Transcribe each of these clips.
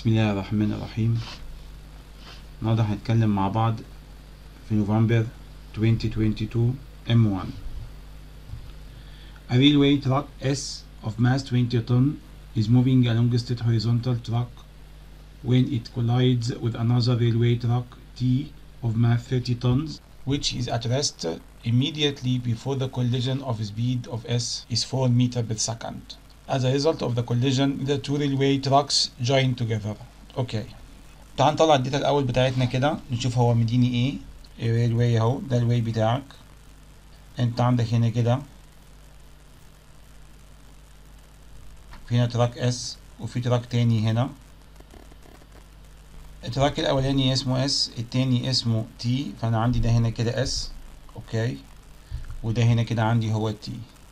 بسم الله الرحمن الرحيم النهارده هنتكلم مع بعض في نوفمبر 2022 M1 A railway truck S of mass 20 ton is moving along a straight horizontal track when it collides with another railway truck T of mass 30 tons which is at rest immediately before the collision of speed of S is 4 meter per second. As a result of the collision, the two railway trucks join together. اوكي تعال نطلع الداتا الاول بتاعتنا كده نشوف هو مديني ايه الريلواي اهو ده الواي بتاعك انت عندك هنا كده في هنا تراك اس وفي تراك تاني هنا التراك الاولاني اسمه اس التاني اسمه تي فانا عندي ده هنا كده اس اوكي وده هنا كده عندي هو تي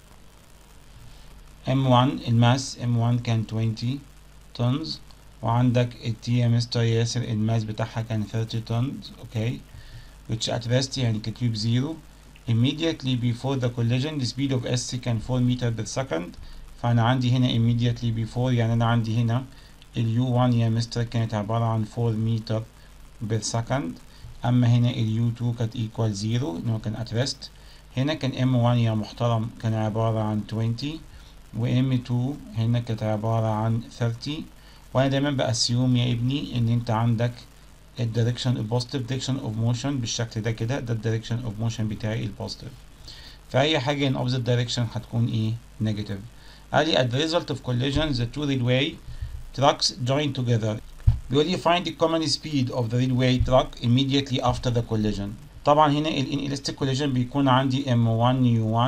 M1 الماس M1 كان 20 tons وعندك ال T يا مستر ياسر الماس بتاعها كان 30 tons اوكي which at rest يعني كتيوب زيرو immediately before the collision the speed of S كان 4 meter per second فأنا عندي هنا immediately before يعني أنا عندي هنا ال U1 يا مستر كانت عبارة عن 4 meter per second أما هنا ال U2 كانت equal 0 إن هو كان at rest هنا كان M1 يا محترم كان عبارة عن 20 و M2 هنا كانت عبارة عن 30 وأنا دايما بأسيوم يا ابني إن أنت عندك الدايركشن البوزيتيف دايركشن اوف موشن بالشكل ده كده ده الدايركشن اوف موشن بتاعي البوزيتيف فأي حاجة in opposite direction هتكون إيه نيجاتيف قال لي at the result of collision the two railway trucks join together بيقول لي find the common speed of the railway truck immediately after the collision طبعا هنا ال inelastic collision بيكون عندي M1 U1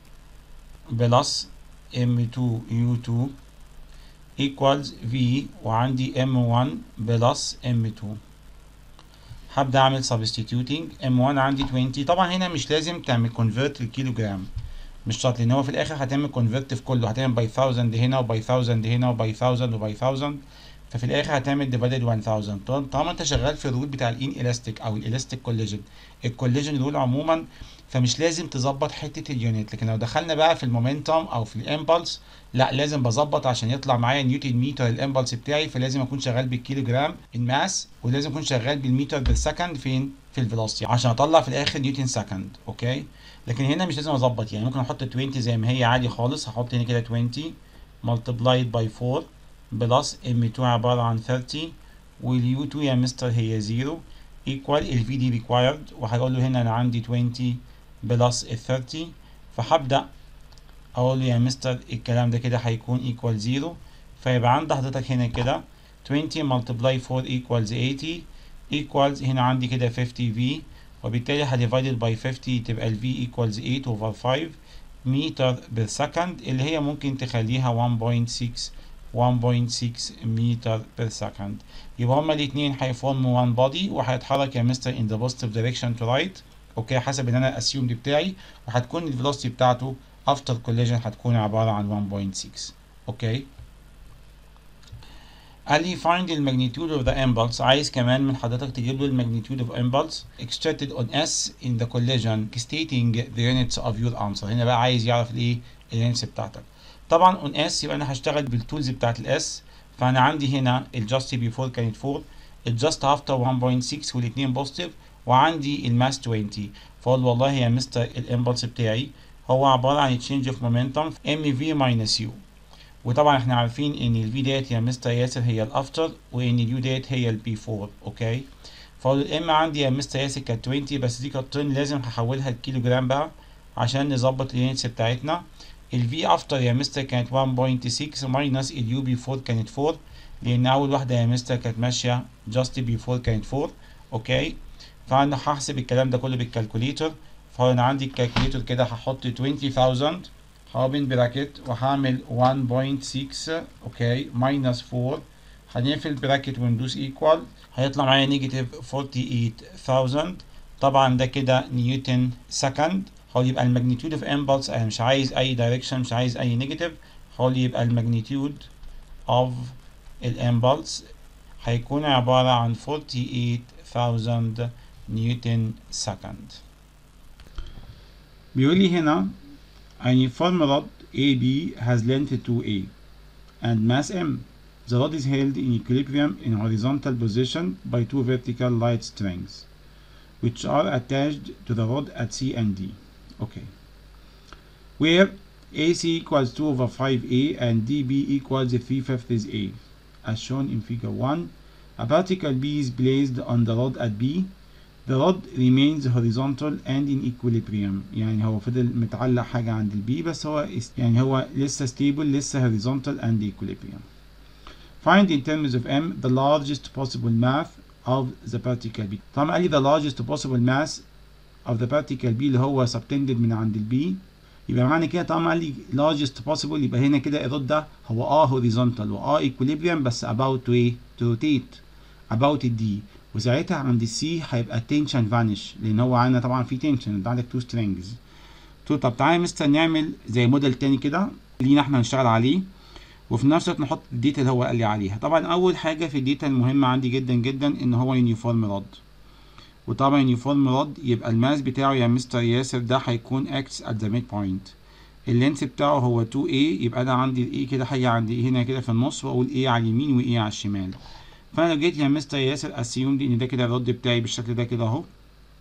بلس M2 U2 equals V وعندي M1 بلس M2 هبدأ أعمل substituting M1 عندي 20 طبعا هنا مش لازم تعمل convert للكيلو جرام مش شرط لأن هو في الآخر هتعمل convert في كله هتعمل by 1000 هنا وباي 1000 هنا وباي 1000 وباي 1000 ففي الآخر هتعمل divided 1000 طالما أنت شغال في الرول بتاع الإن إلاستيك أو الإلاستيك كوليجن الكوليجن رول عموما فمش لازم تظبط حته اليونت لكن لو دخلنا بقى في المومنتم او في الامبلس لا لازم بظبط عشان يطلع معايا نيوتن متر الامبلس بتاعي فلازم اكون شغال بالكيلو جرام الماس ولازم اكون شغال بالمتر بالسكند فين في الفيلوسيتي عشان اطلع في الاخر نيوتن سكند اوكي لكن هنا مش لازم اظبط يعني ممكن احط 20 زي ما هي عادي خالص هحط هنا كده 20 multiplied by 4 بلس M2 عبارة عن 30 واليو 2 يا مستر هي 0 equal ال في دي required وهقول له هنا انا عندي 20 بلس ال 30 فهبدأ أقول له يا مستر الكلام ده كده هيكون equal 0 فيبقى عند حضرتك هنا كده 20 multiply 4 equals 80 equals هنا عندي كده 50 V وبالتالي هديفايدد باي 50 تبقى ال V equals 8 over 5 متر بير سكند اللي هي ممكن تخليها 1.6 1.6 متر بير سكند يبقى هما الاتنين هيفورموا 1 بودي وهيتحرك يا مستر in the positive direction to right اوكي حسب ان انا الاسيوم دي بتاعي وهتكون الفيلوسيتي بتاعته افتر كوليجن هتكون عباره عن 1.6 اوكي قال لي find the magnitude of the impulse عايز كمان من حضرتك تجيب له الماجنتيود of impulse extracted on S in the collision stating the units of your answer هنا بقى عايز يعرف الايه اليونتس بتاعتك طبعا on S يبقى انا هشتغل بالتولز بتاعت الاس فانا عندي هنا الجاست بيفور كانت 4 الجاست افتر 1.6 والاثنين بوزيتيف وعندي الماس 20 فاقول والله يا مستر الامبلس بتاعي هو عبارة عن change of momentum ام في minus يو وطبعا احنا عارفين ان الفي ديت يا مستر ياسر هي الافتر وان اليو ديت هي البي 4 اوكي فاقول الام عندي يا مستر ياسر كانت 20 بس دي كانت 10 لازم هحولها لكيلو جرام بقى عشان نظبط اليونتس بتاعتنا الفي افتر يا مستر كانت 1.6 ماينس اليو بي 4 كانت 4 لان اول واحده يا مستر كانت ماشيه جاست بي 4 كانت 4 اوكي فانا هحسب الكلام ده كله بالكالكوليتر فانا عندي الكالكوليتر كده هحط 20000 هابن براكت وهعمل 1.6 اوكي ماينس 4 هنقفل براكت وندوس ايكوال هيطلع معايا نيجاتيف 48000 طبعا ده كده نيوتن سكند هو يبقى الماجنتيود اوف امبلس انا مش عايز اي دايركشن مش عايز اي نيجاتيف هو يبقى الماجنتيود اوف الامبلس هيكون عبارة عن 48000 نيوتن سكند بيقول لي هنا a uniform rod AB has length 2A and mass M the rod is held in equilibrium in horizontal position by two vertical light strings which are attached to the rod at C and D okay where AC equals 2 over 5A and DB equals 3 fifths A as shown in figure 1 a particle B is placed on the rod at B the rod remains horizontal and in equilibrium يعني هو فضل متعلق حاجة عند البي بس هو يعني هو لسه stable لسه horizontal and equilibrium find in terms of M the largest possible mass of the particle B طبعا قال لي the largest possible mass of the particle B اللي هو subtended من عند البي يبقى معنى كده طالما قال لي largest possible يبقى هنا كده الرد ده هو اه horizontal واه equilibrium بس about to ايه to rotate about الدي وساعتها عند السي هيبقى التنشن فانش لان هو عندنا طبعا في تنشن انت عندك تو سترينجز تو طب تعالى يا مستر نعمل زي موديل تاني كده لينا احنا نشتغل عليه وفي نفس الوقت نحط الداتا اللي هو قال لي عليها طبعا اول حاجه في الداتا المهمه عندي جدا جدا ان هو يونيفورم رد وطبعا يونيفورم رد يبقى الماس بتاعه يا مستر ياسر ده هيكون اكس ات ذا ميد بوينت اللينس بتاعه هو 2 a يبقى انا عندي الاي كده حاجه عندي هنا كده في النص واقول a على اليمين و a على الشمال فانا لو جيت يا مستر ياسر اسيوم دي ان ده كده الرد بتاعي بالشكل ده كده اهو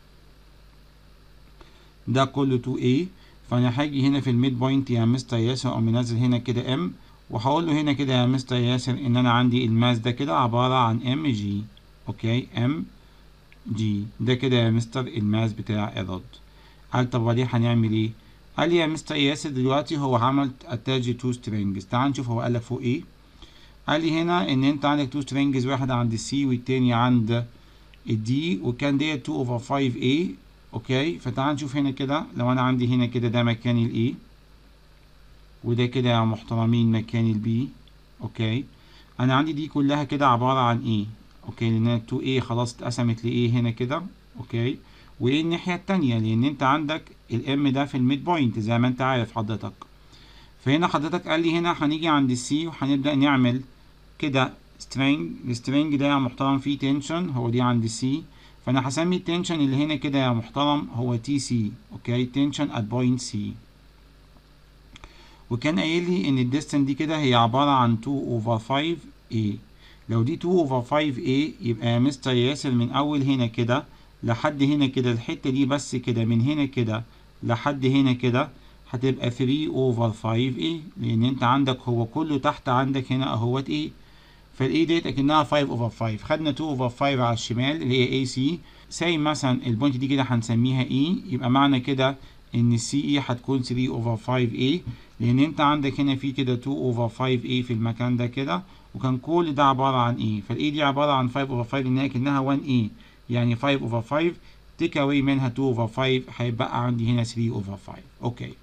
ده كله 2 a فانا هاجي هنا في الميد بوينت يا مستر ياسر اقوم منزل هنا كده ام وهقول له هنا كده يا مستر ياسر ان انا عندي الماس ده كده عباره عن ام جي اوكي ام جي ده كده يا مستر الماس بتاع الرد قال طب وليه هنعمل ايه قال لي يا مستر ياسر دلوقتي هو عمل اتاج تو سترينجز تعال نشوف هو قال لك فوق ايه قال لي هنا ان انت عندك تو سترينجز واحد عند السي والتاني عند الدي وكان ديت 2 اوفر 5 اي اوكي فتعال نشوف هنا كده لو انا عندي هنا كده ده مكان الاي وده كده يا محترمين مكان البي اوكي انا عندي دي كلها كده عباره عن ايه اوكي لان 2 a خلاص اتقسمت لايه هنا كده اوكي وايه الناحيه التانية لان انت عندك الام ده في الميد بوينت زي ما انت عارف حضرتك فهنا حضرتك قال لي هنا هنيجي عند السي وهنبدا نعمل كده سترينج السترينج ده يا محترم فيه تنشن هو دي عند السي فانا هسمي التنشن اللي هنا كده يا محترم هو تي سي اوكي تنشن ات بوينت سي وكان قايل لي ان الديستنس دي كده هي عباره عن 2 اوفر 5 a لو دي 2 اوفر 5 a يبقى يا مستر ياسر من اول هنا كده لحد هنا كده الحته دي بس كده من هنا كده لحد هنا كده هتبقى 3 اوفر 5 a لان انت عندك هو كله تحت عندك هنا اهوت a فالاي ديت اكنها 5 اوفر 5 خدنا 2 اوفر 5 على الشمال اللي هي اي سي زي مثلا البوينت دي كده هنسميها اي يبقى معنى كده ان السي اي هتكون 3 اوفر 5 a لان انت عندك هنا في كده 2 اوفر 5 a في المكان ده كده وكان كل ده عباره عن ايه فالاي دي عباره عن 5 اوفر 5 لانها كانها 1 a يعني 5 اوفر 5 تيك اواي منها 2 اوفر 5 هيبقى عندي هنا 3 اوفر 5 اوكي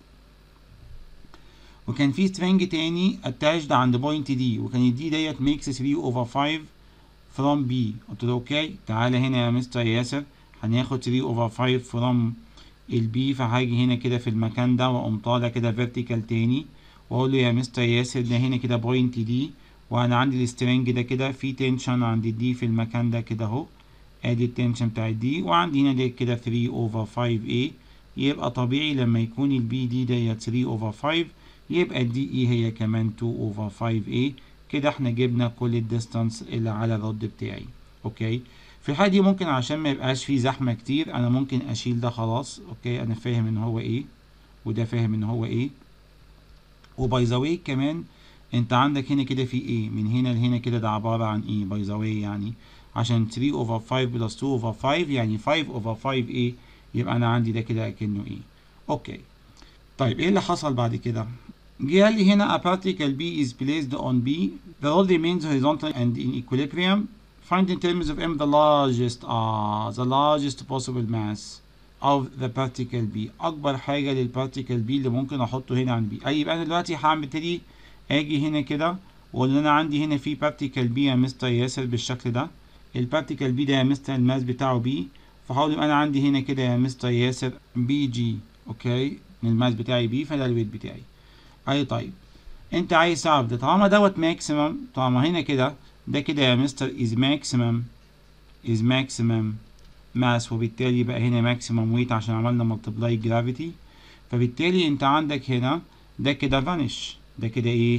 وكان في سترينج تاني اتاشد عند بوينت دي وكان الدي ديت ميكس 3 اوفر 5 فروم بي قلت له اوكي تعالى هنا يا مستر ياسر هناخد 3 اوفر 5 فروم البي فهاجي هنا كده في المكان ده واقوم طالع كده فيرتيكال تاني واقول له يا مستر ياسر ده هنا كده بوينت دي وانا عندي السترينج ده كده في تنشن عند الدي في المكان ده كده اهو ادي التنشن بتاع الدي وعندي هنا ده كده 3 اوفر 5 a يبقى طبيعي لما يكون البي دي ديت 3 اوفر 5 يبقى الدي اي هي كمان 2 اوفر 5 a كده احنا جبنا كل الديستانس اللي على الرد بتاعي اوكي في الحالة دي ممكن عشان ما يبقاش فيه زحمة كتير انا ممكن اشيل ده خلاص اوكي انا فاهم ان هو ايه وده فاهم ان هو ايه وباي ذا واي كمان انت عندك هنا كده في ايه من هنا لهنا كده ده عبارة عن ايه باي ذا واي يعني عشان 3 اوفر 5 بلس 2 اوفر 5 يعني 5 اوفر 5 ايه يبقى انا عندي ده كده اكنه ايه اوكي طيب ايه اللي حصل بعد كده جه قال لي هنا a particle B is placed on B the rod remains horizontal and in equilibrium find in terms of M the largest uh, the largest possible mass of the particle B اكبر حاجه للبارتيكل B اللي ممكن احطه هنا عن B اي يبقى انا دلوقتي هعمل اجي هنا كده واقول انا عندي هنا في بارتيكل B يا مستر ياسر بالشكل ده البارتيكل B ده يا مستر الماس بتاعه B فهقول انا عندي هنا كده يا مستر ياسر بي جي اوكي الماس بتاعي بي فده الويت بتاعي اي طيب انت عايز تعرف ده طالما دوت ماكسيمم طالما هنا كده ده كده يا مستر is maximum is maximum mass وبالتالي بقى هنا maximum weight عشان عملنا multiply gravity فبالتالي انت عندك هنا ده كده vanish ده كده ايه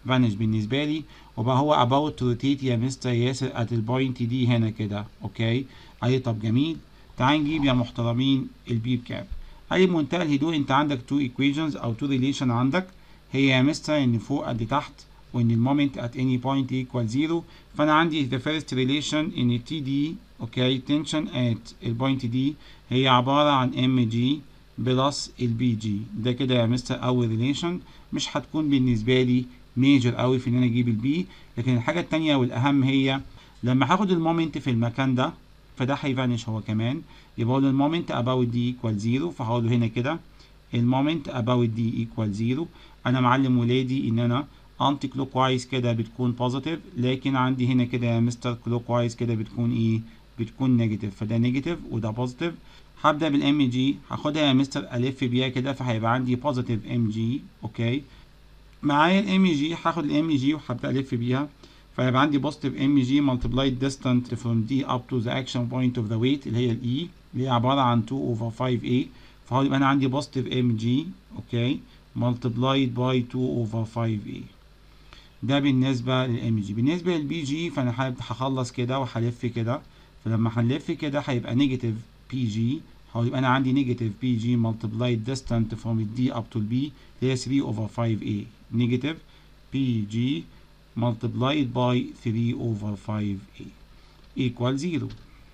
vanish بالنسبة لي وبقى هو about to rotate يا مستر ياسر at البوينت دي هنا كده اوكي قال لي طب جميل تعال نجيب يا محترمين البي بكام قال لي بمنتهى الهدوء انت عندك تو equations او تو relation عندك هي يا مستر ان فوق قد تحت وان المومنت at any point equal zero فانا عندي the first relation ان تي دي اوكي tension at البوينت دي هي عبارة عن ام جي بلس البي جي ده كده يا مستر اول ريليشن مش هتكون بالنسبة لي ميجر قوي في ان انا اجيب البي لكن الحاجة التانية والاهم هي لما هاخد المومنت في المكان ده فده هيفانش هو كمان يبقى اقول المومنت about دي equal زيرو فهقول هنا كده المومنت about دي equal زيرو انا معلم ولادي ان انا انتي كلوك وايز كده بتكون بوزيتيف لكن عندي هنا كده يا مستر كلوك وايز كده بتكون ايه بتكون نيجاتيف فده نيجاتيف وده بوزيتيف هبدا بالام جي هاخدها يا مستر الف بيها كده فهيبقى عندي بوزيتيف ام جي اوكي معايا الام جي هاخد الام جي وهبدا الف بيها فهيبقى عندي بوزيتيف ام جي multiplied distance from d up to the action point of the weight اللي هي الاي اللي هي عباره عن 2 over 5a فهيبقى انا عندي بوزيتيف ام جي اوكي multiplied by 2 over 5a ده بالنسبة للام جي بالنسبة للبي جي فانا هخلص كده وهلف كده فلما هنلف كده هيبقى نيجاتيف بي جي هيبقى انا عندي نيجاتيف بي جي multiplied distant from الدي up to البي اللي هي 3 over 5a نيجاتيف بي جي multiplied by 3 over 5a equal 0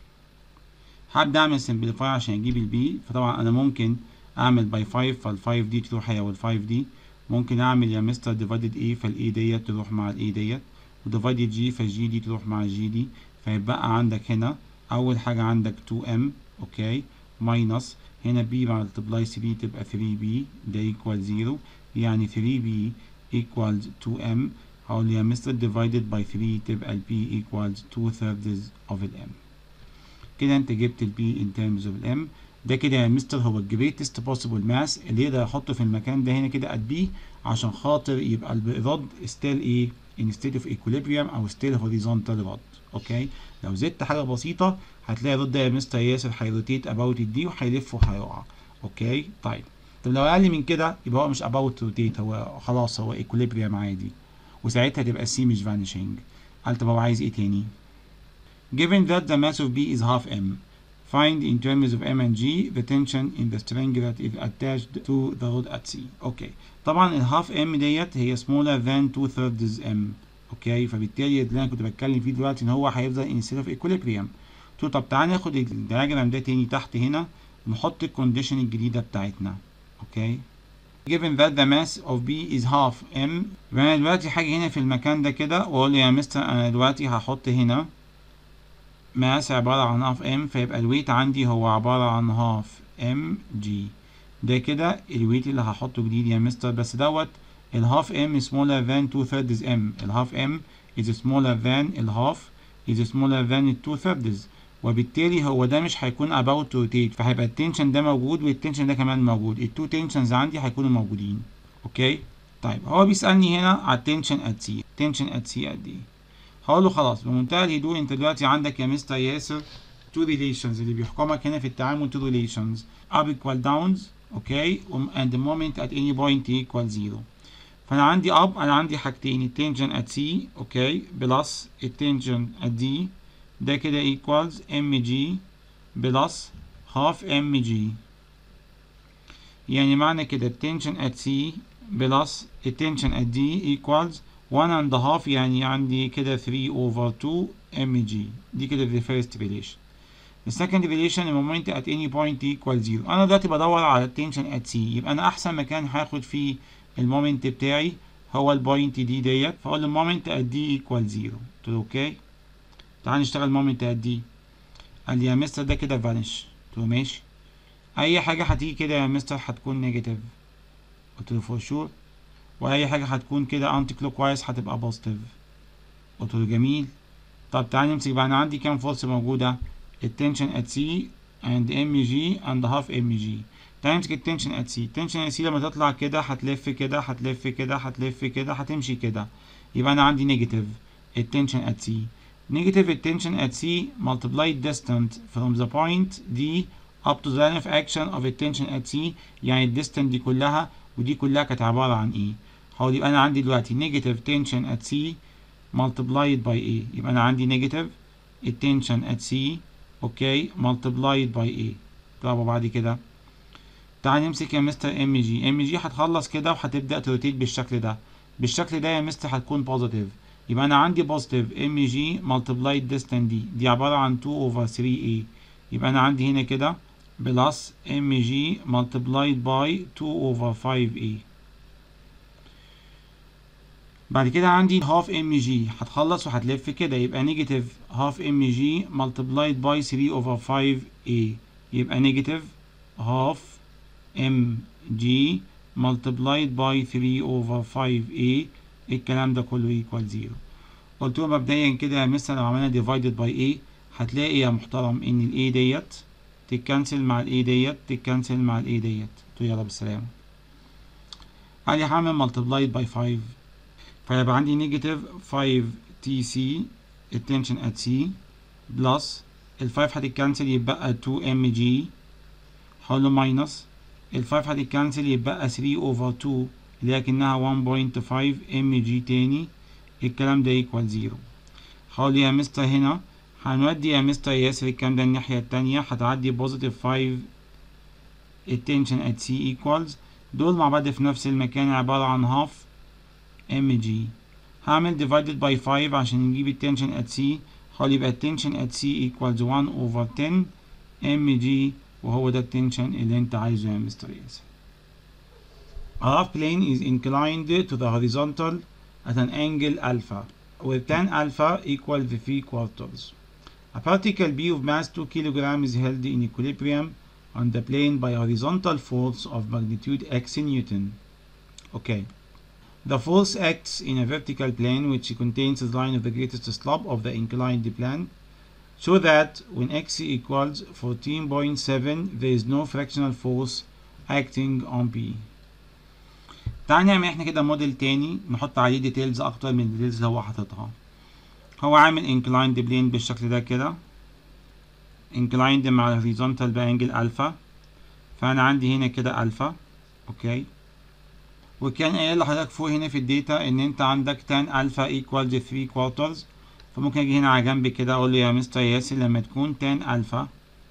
هبدأ أعمل simplify عشان أجيب البي فطبعا أنا ممكن أعمل باي 5 فال 5 دي تروح هي وال 5 دي ممكن أعمل يا مستر divided A فال A ديت تروح مع ال A ديت و divided G فال G دي تروح مع ال G دي فيبقى عندك هنا أول حاجة عندك 2M أوكي ماينس هنا B multiply 3 تبقى 3B ده equal 0 يعني 3B equals 2M هقول يا مستر divided by 3 تبقى ال P equals 2 thirds of ال M كده انت جبت ال P in terms of ال M ده كده يا مستر هو ال greatest possible mass اللي يقدر يحطه في المكان ده هنا كده at B عشان خاطر يبقى الرد still ايه in state of equilibrium او still horizontal رد اوكي لو زدت حاجه بسيطه هتلاقي الرد ده يا مستر ياسر هيروتيت about الدي وهيلف وهيقع اوكي طيب طب لو اقل من كده يبقى هو مش about rotate هو خلاص هو equilibrium عادي وساعتها تبقى C مش vanishing قال طب هو عايز ايه تاني given that the mass of B is half m find in terms of m and g the tension in the string that is attached to the rod at C اوكي طبعا ال half m ديت هي smaller than 2 thirds m اوكي فبالتالي اللي انا كنت بتكلم فيه دلوقتي ان هو هيفضل in state of equilibrium تو طب تعالى ناخد الدياجرام ده تاني تحت هنا نحط الكونديشن الجديدة بتاعتنا اوكي given that the mass of B is half m فانا دلوقتي هاجي هنا في المكان ده كده واقول يا مستر انا دلوقتي هحط هنا ماس عبارة عن هاف ام فيبقى الويت عندي هو عبارة عن هاف ام جي ده كده الويت اللي هحطه جديد يا مستر بس دوت الهاف ام smaller than 2 thirds ام الهاف ام is smaller than الهاف is smaller than 2 thirds وبالتالي هو ده مش هيكون about to rotate فهيبقى التنشن ده موجود والتنشن ده كمان موجود التو تنشنز عندي هيكونوا موجودين اوكي طيب هو بيسألني هنا على التنشن at C تنشن at C قد ايه هقول له خلاص بمنتهى الهدوء انت دلوقتي عندك يا مستر ياسر two relations اللي بيحكمك هنا في التعامل two relations up equal downs اوكي and the moment at any point equal zero فانا عندي up انا عندي حاجتين التنشن at C اوكي بلس التنشن at D ده كده equals mg بلس half mg يعني معنى كده التنشن at C بلس التنشن at D equals 1 and a half يعني عندي كده 3 over 2 mg دي كده the first relation the second relation the moment at any point equal 0 انا دلوقتي بدور على التنشن at C يبقى انا احسن مكان هاخد فيه المومنت بتاعي هو البوينت دي ديت فاقول المومنت at D equal 0 قلت له اوكي تعال نشتغل مومنت at D قال لي يا مستر ده كده فانش قلت له ماشي اي حاجه هتيجي كده يا مستر هتكون نيجاتيف قلت له فور شور واي حاجه هتكون كده انتي كلوك وايز هتبقى بوزيتيف قلت له جميل طب تعال نمسك بقى انا عندي كام فورس موجوده التنشن ات سي اند ام جي اند هاف ام جي تعال نمسك التنشن ات سي التنشن ات سي لما تطلع كده هتلف كده هتلف كده هتلف كده هتمشي كده يبقى انا عندي نيجاتيف التنشن ات سي نيجاتيف التنشن ات سي multiplied distant from the point D up to the line of action of التنشن at C يعني الديستنت دي كلها ودي كلها كانت عبارة عن ايه هقول يبقى انا عندي دلوقتي نيجاتيف تنشن ات سي multiplied by A يبقى انا عندي نيجاتيف التنشن ات سي اوكي multiplied by A طب وبعد كده تعال نمسك يا مستر ام جي ام جي هتخلص كده وهتبدا تروتيت بالشكل ده بالشكل ده يا مستر هتكون بوزيتيف يبقى انا عندي بوزيتيف ام جي ملتبلايد ديستانس دي دي عباره عن 2 اوفر 3 اي يبقى انا عندي هنا كده بلس ام جي ملتبلايد باي 2 اوفر 5 اي بعد كده عندي هاف ام جي هتخلص وهتلف كده يبقى نيجاتيف هاف ام جي ملتبلايد باي 3 اوفر 5 اي يبقى نيجاتيف هاف ام جي multiplied by 3 over 5a الكلام ده كله equal 0 قلت له مبدئيا كده يا مستر لو عملنا divided by a هتلاقي يا محترم ان ال a ديت تتكنسل مع ال a ديت تتكنسل مع ال a ديت قلت له يلا بالسلامة قال لي هعمل multiplied by 5 فيبقى عندي negative 5 tc التنشن at c بلس ال 5 هتتكنسل يبقى 2 mg هقول له ماينس ال 5 هتتكنسل يبقى 3 اوفر 2 اللي هي كأنها 1.5 ام جي تاني الكلام ده ايكوال 0 هقول يا مستر هنا هنودي يا مستر ياسر الكلام ده الناحية التانية هتعدي بوزيتيف 5 التنشن ات سي ايكوالز دول مع بعض في نفس المكان عبارة عن هاف ام جي هعمل divided by 5 عشان نجيب التنشن ات سي هقول يبقى التنشن ات سي ايكوالز 1 اوفر 10 ام جي وهو ده التنشن اللي انت عايزه يا مستر ياسر. A half plane is inclined to the horizontal at an angle alpha where tan alpha equals 3 quarters. A particle B of mass 2 kg is held in equilibrium on the plane by a horizontal force of magnitude x newton. Okay. The force acts in a vertical plane which contains the line of the greatest slope of the inclined plane so that when x equals 14.7 there is no fractional force acting on B. تعال نعمل احنا كده موديل تاني نحط عليه ديتيلز اكتر من الديتيلز اللي هو حاططها هو عامل inclined plane بالشكل ده كده inclined مع horizontal بانجل الفا فانا عندي هنا كده الفا اوكي وكان قايل لحضرتك فوق هنا في الداتا ان انت عندك tan الفا equals 3 quarters فممكن اجي هنا على جنب كده اقول له يا مستر ياسر لما تكون tan الفا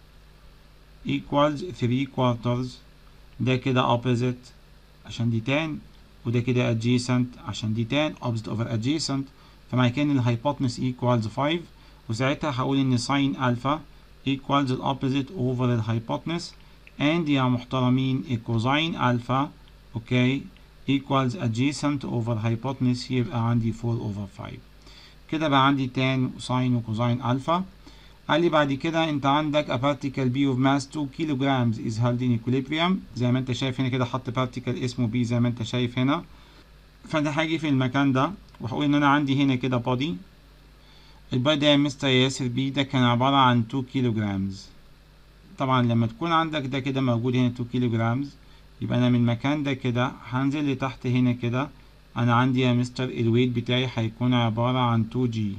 equals 3 quarters ده كده opposite عشان دي tan وده كده adjacent عشان دي tan opposite over adjacent فمعنى كده ان الهايبوتنس equals 5 وساعتها هقول ان sin الفا equals ال opposite over الهايبوتنس and يا محترمين الكوزين الفا اوكي equals adjacent over hypotenuse يبقى عندي 4 over 5 كده بقى عندي tan وساين وكوزين الفا قال لي بعد كده انت عندك a particle B of mass 2 kilograms is held in equilibrium زي ما انت شايف هنا كده حط particle اسمه B زي ما انت شايف هنا فانا هاجي في المكان ده وهقول ان انا عندي هنا كده body البادي ده يا مستر ياسر بي ده كان عبارة عن 2 كيلوجرامز طبعا لما تكون عندك ده كده موجود هنا 2 كيلوجرامز يبقى انا من المكان ده كده هنزل لتحت هنا كده انا عندي يا مستر الويت بتاعي هيكون عبارة عن 2 جي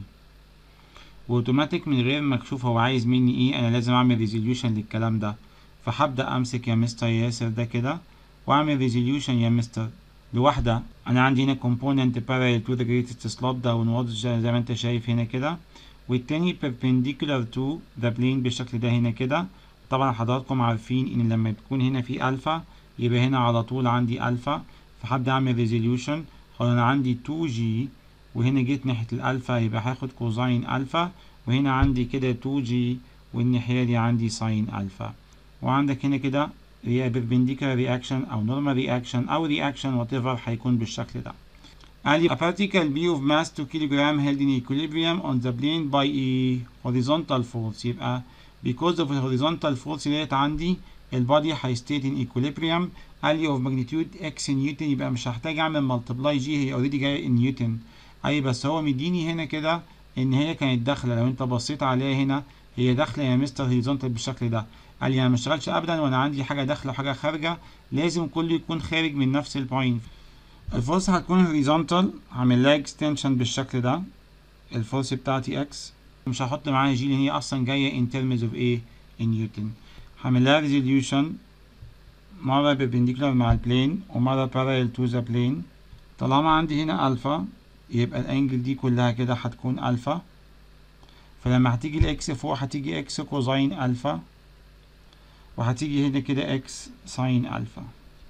واوتوماتيك من غير ما اشوف هو عايز مني ايه انا لازم اعمل ريزوليوشن للكلام ده فهبدأ امسك يا مستر ياسر ده كده واعمل ريزوليوشن يا مستر لواحدة انا عندي هنا component parallel to the greatest slope downwards زي ما انت شايف هنا كده والتاني perpendicular to the plane بالشكل ده هنا كده طبعا حضراتكم عارفين ان لما تكون هنا في الفا يبقى هنا على طول عندي الفا فهبدأ اعمل ريزوليوشن هو انا عندي 2 جي وهنا جيت ناحية الالفا يبقى هاخد كوزين الفا وهنا عندي كده 2 جي والناحية دي عندي ساين الفا وعندك هنا كده perpendicular reaction او normal reaction او reaction whatever هيكون بالشكل ده قال لي a particle B of mass 2 kg held in equilibrium on the plane by a horizontal force يبقى because of the horizontal force ديت عندي البادي هيستيت in equilibrium قال لي of magnitude x نيوتن يبقى مش هحتاج اعمل multiply g هي اوريدي جايه in نيوتن اي بس هو مديني هنا كده ان هي كانت داخله لو انت بصيت عليها هنا هي داخله يا مستر هوريزونتال بالشكل ده قال لي انا ما اشتغلش ابدا وانا عندي حاجه داخله وحاجه خارجه لازم كله يكون خارج من نفس البوينت الفورس هتكون هوريزونتال هعمل لها اكستنشن بالشكل ده الفورس بتاعتي اكس مش هحط معاها جي لان هي اصلا جايه ان ترمز اوف ايه ان نيوتن هعمل لها ريزوليوشن مره perpendicular مع البلين ومره parallel to the plane طالما عندي هنا الفا يبقى الانجل دي كلها كده هتكون الفا فلما هتيجي الاكس فوق هتيجي اكس كوزين الفا وهتيجي هنا كده اكس ساين الفا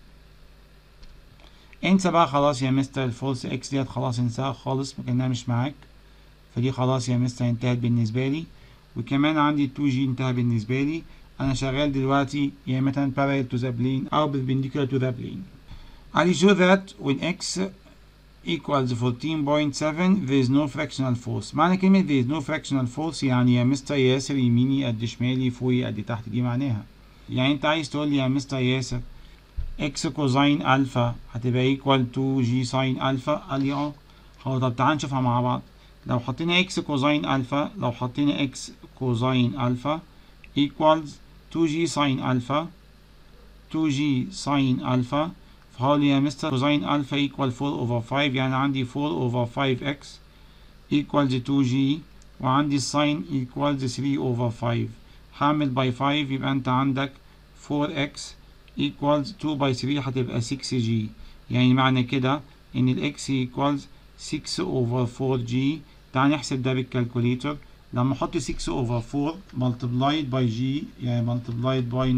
انسى بقى خلاص يا مستر الفولس اكس ديت خلاص انساها خالص مكانها مش معاك فدي خلاص يا مستر انتهت بالنسبة لي وكمان عندي 2 جي انتهى بالنسبة لي انا شغال دلوقتي يا مثلا parallel to the plane او perpendicular to the plane I show that when x equals 14.7 there is no fractional force معنى كلمة there is no fractional force يعني يا مستر ياسر يميني قد شمالي فوقي قد تحت دي معناها يعني انت عايز تقول لي يا مستر ياسر x كوزين الفا هتبقى equal to g ساين الفا قال لي اه خلاص طب تعال نشوفها مع بعض لو حطينا x كوزين الفا لو حطينا x كوزين الفا equals 2g ساين الفا 2g ساين الفا فهقول يا مستر كوزين الفا equal 4 over 5 يعني عندي 4 over 5x equals 2g وعندي الساين equals 3 over 5 هعمل باي 5 يبقى انت عندك 4x equals 2 by 3 هتبقى 6g يعني معنى كده ان ال x equals 6 over 4g تعال نحسب ده بالكالكوليتر لما احط 6 over 4 multiplied by g يعني multiplied by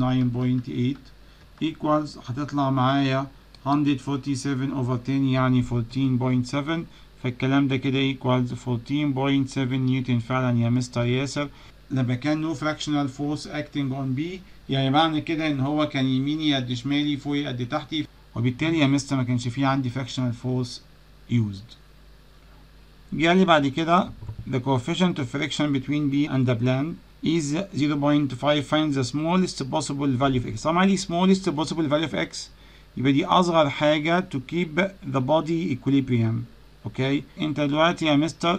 9.8 equals هتطلع معايا 147 over 10 يعني 14.7 فالكلام ده كده equals 14.7 نيوتن فعلا يا مستر ياسر لما كان no fractional force acting on B يعني معنى كده ان هو كان يميني قد شمالي فوقي قد تحتي وبالتالي يا مستر ما كانش فيه عندي fractional force used جالي بعد كده the coefficient of friction between B and the plane is 0.5 find the smallest possible value of x طبعا لي smallest possible value of x يبقى دي اصغر حاجة to keep the body equilibrium اوكي انت دلوقتي يا مستر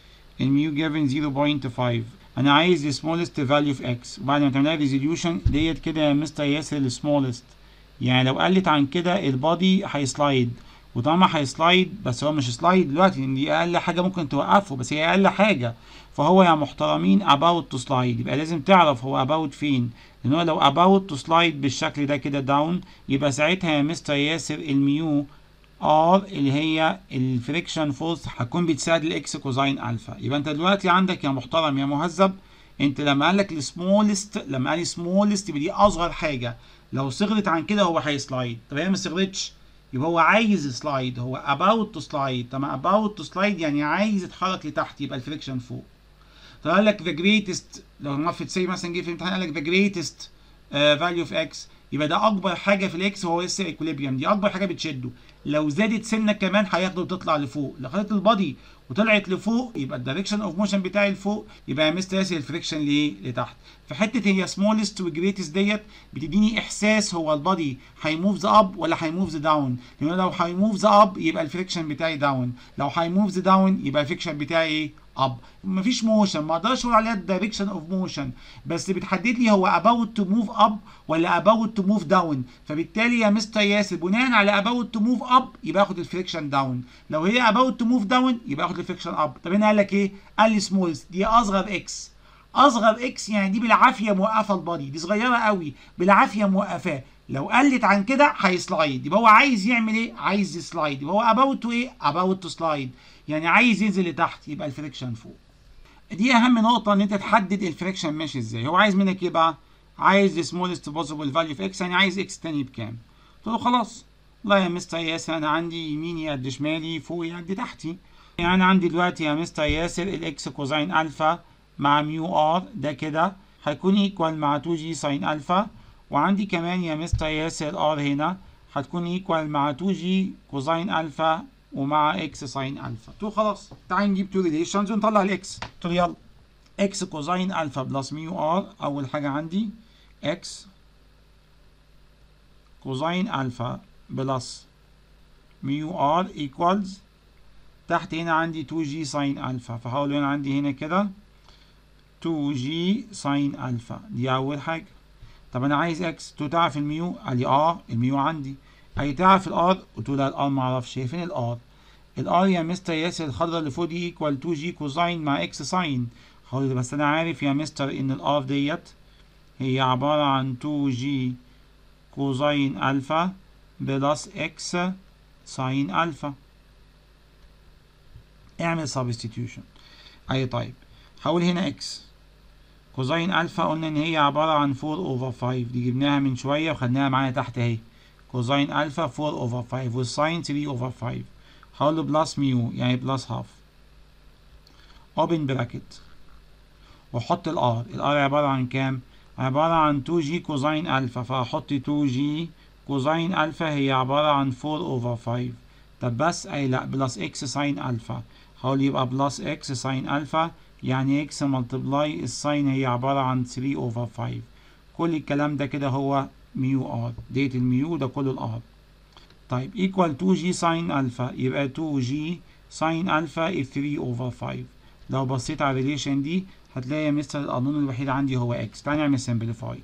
الميو given 0.5 انا عايز ال smallest value of x وبعد ما تعملها resolution ديت كده يا مستر ياسر ال smallest يعني لو قلت عن كده البادي هيسلايد وطالما هيسلايد بس هو مش سلايد دلوقتي لان دي اقل حاجه ممكن توقفه بس هي اقل حاجه فهو يا محترمين about to slide يبقى لازم تعرف هو about فين لان هو لو about to slide بالشكل ده كده داون يبقى ساعتها يا مستر ياسر الميو ار اللي هي الفريكشن فورس هتكون بتساعد الاكس كوزين الفا يبقى انت دلوقتي عندك يا محترم يا مهذب انت لما قال لك السمولست لما قال سمولست يبقى دي اصغر حاجه لو صغرت عن كده هو هيسلايد طب هي ما صغرتش يبقى هو عايز سلايد هو about to slide طب about to slide يعني عايز يتحرك لتحت يبقى الفريكشن فوق فقال لك the greatest لو نفت سي مثلا جه في الامتحان قال لك the greatest uh, value of x يبقى ده اكبر حاجه في الاكس هو لسه ايكوليبيوم دي اكبر حاجه بتشده لو زادت سنه كمان هياخده وتطلع لفوق لو خدت البادي وطلعت لفوق يبقى الدايركشن اوف موشن بتاعي لفوق يبقى يا مستر ياسر الفريكشن ليه لتحت في حته هي سمولست وجريتست ديت بتديني احساس هو البادي هيموف ذا اب ولا هيموف ذا داون لان لو هيموف ذا اب يبقى الفريكشن بتاعي داون لو هيموف ذا داون يبقى الفريكشن بتاعي ايه اب مفيش موشن ما اقدرش اقول عليها الدايركشن اوف موشن بس بتحدد لي هو about to move up ولا about to move down فبالتالي يا مستر ياسر بناء على about to move up يبقى اخد الفريكشن داون لو هي about to move down يبقى اخد الفريكشن اب طب هنا قال لك ايه قال لي سمولز دي اصغر اكس اصغر اكس يعني دي بالعافيه موقفه البادي دي صغيره قوي بالعافيه موقفاه لو قلت عن كده هيسلايد يبقى هو عايز يعمل ايه عايز يسلايد يبقى هو about to ايه about to slide يعني عايز ينزل لتحت يبقى الفريكشن فوق دي اهم نقطه ان انت تحدد الفريكشن ماشي ازاي هو عايز منك ايه بقى عايز السمولست بوسيبل فاليو في اكس يعني عايز اكس تاني بكام قلت له خلاص والله يا مستر ياسر انا عندي يميني قد شمالي فوقي قد تحتي يعني انا عندي دلوقتي يا مستر ياسر الاكس كوزين الفا مع ميو ار ده كده هيكون ايكوال مع 2 جي ساين الفا وعندي كمان يا مستر ياسر الار هنا هتكون ايكوال مع 2 جي كوزين الفا ومع اكس ساين الفا تو خلاص تعال نجيب تو ريليشنز ونطلع الاكس قلت له يلا اكس كوزين الفا بلس ميو ار اول حاجه عندي اكس كوزين الفا بلس ميو ار ايكوالز تحت هنا عندي 2 جي ساين الفا فهقول هنا عندي هنا كده 2 جي ساين الفا دي اول حاجه طب انا عايز اكس تو تعرف الميو قال لي اه الميو عندي اي تعرف الار قلت له لا الار ما اعرفش فين الار الار يا مستر ياسر الخضراء اللي فوق دي ايكوال 2 جي كوزاين مع اكس ساين هقول له بس انا عارف يا مستر ان الار ديت هي عباره عن 2 جي كوزاين الفا بلس اكس ساين الفا اعمل substitution اي طيب حول هنا اكس كوزين الفا قلنا ان هي عبارة عن 4 اوفر 5 دي جبناها من شوية وخدناها معانا تحت اهي كوزين الفا 4 اوفر 5 والساين 3 اوفر 5 هقول له بلس ميو يعني بلس هاف اوبن براكت واحط الار الار عبارة عن كام عبارة عن 2 جي كوزين الفا فهحط 2 جي كوزين الفا هي عبارة عن 4 اوفر 5 طب بس اي لا بلس اكس ساين الفا هقول يبقى بلس اكس ساين الفا يعني اكس ملتبلاي الساين هي عبارة عن 3 اوفر 5 كل الكلام ده كده هو ميو ار ديت الميو ده كله الار طيب ايكوال 2 جي ساين الفا يبقى 2 جي ساين الفا 3 اوفر 5 لو بصيت على الريليشن دي هتلاقي يا مستر القانون الوحيد عندي هو اكس تعالى نعمل سمبليفاي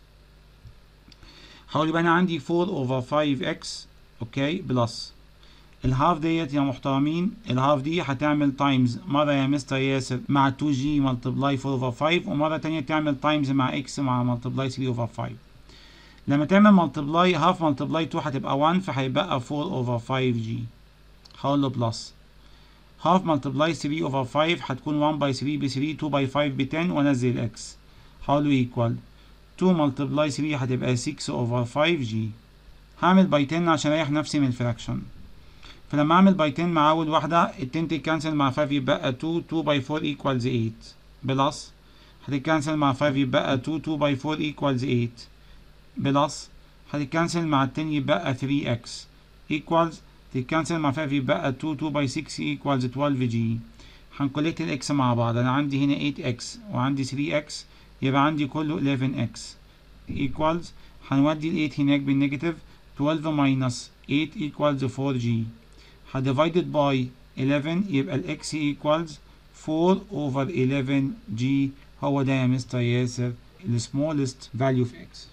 هقول يبقى انا عندي 4 اوفر 5 اكس اوكي بلس الهاف ديت يا محترمين الهاف دي هتعمل تايمز مرة يا مستر ياسر مع 2 جي ملتبلاي 4 اوفر 5 ومرة تانية تعمل تايمز مع اكس مع ملتبلاي 3 اوفر 5 لما تعمل ملتبلاي هاف ملتبلاي 2 هتبقى 1 فهيبقى 4 اوفر 5 جي هقول له بلس هاف ملتبلاي 3 اوفر 5 هتكون 1 باي 3 ب 3 2 باي 5 ب 10 وانزل اكس هقول له ايكوال 2 ملتبلاي 3 هتبقى 6 اوفر 5 جي هعمل باي 10 عشان اريح نفسي من الفراكشن فلما اعمل باي 10 مع اول واحده ال 10 تتكنسل مع 5 يبقى 2 2 باي 4 ايكوالز 8 بلس هتتكنسل مع 5 يبقى 2 2 باي 4 ايكوالز 8 بلس هتتكنسل مع ال 10 يبقى 3x equals تتكنسل مع 5 يبقى 2 2 باي 6 equals 12 جي هنكولكت الاكس مع بعض انا عندي هنا 8x وعندي 3x يبقى عندي كله 11x equals هنودي ال 8 هناك بالنيجاتيف 12 minus 8 equals 4g divided by 11 يبقى ال x equals 4 over 11g هو ده يا مستر ياسر ال smallest value of x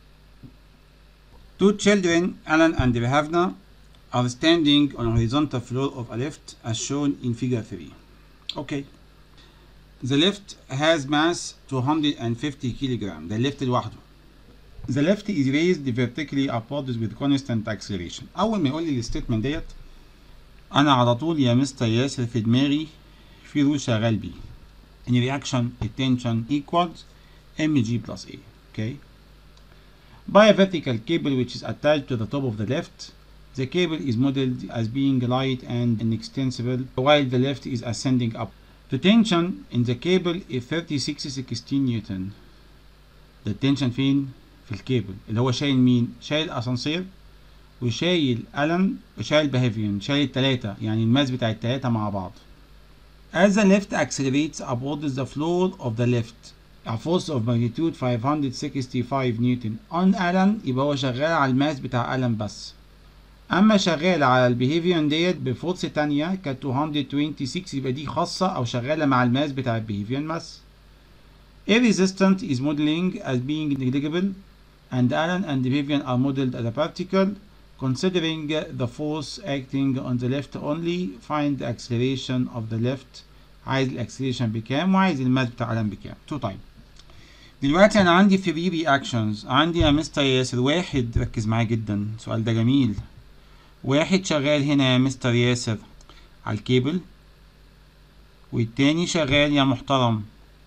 Two children, Alan and Behavna, are standing on a horizontal floor of a lift as shown in figure 3. Okay. The lift has mass 250 kilogram. The lift لوحده. The lift is raised vertically upwards with constant acceleration. أول ما يقول لي الستيتمنت ديت أنا على طول يا مستر ياسر في دماغي في رول شغال بيه. In reaction, tension equals mg plus a. Okay. By a vertical cable which is attached to the top of the lift, the cable is modeled as being light and inextensible while the lift is ascending up. The tension in the cable is 3616 نيوتن. The tension فين؟ في الكيبل اللي هو شايل مين؟ شايل اسانسير وشايل ألن وشايل بهيفيون شايل التلاتة يعني الماس بتاع التلاتة مع بعض. As the lift accelerates upwards the floor of the lift a force of magnitude 565 نيوتن on ألن يبقى هو شغال على الماس بتاع ألن بس أما شغال على البيهيفيون ديت بفورس تانية كانت 226 يبقى دي خاصة أو شغالة مع الماس بتاع البيهيفيون بس A resistant is modeling as being negligible and Allen and Behavior are modeled as a particle considering the force acting on the left only find the acceleration of the left عايز الاكسلريشن بكام وعايز الماس بتاع ألن بكام تو تايم دلوقتي انا عندي 3 رياكشنز عندي يا مستر ياسر واحد ركز معايا جدا السؤال ده جميل واحد شغال هنا يا مستر ياسر على الكيبل والتاني شغال يا محترم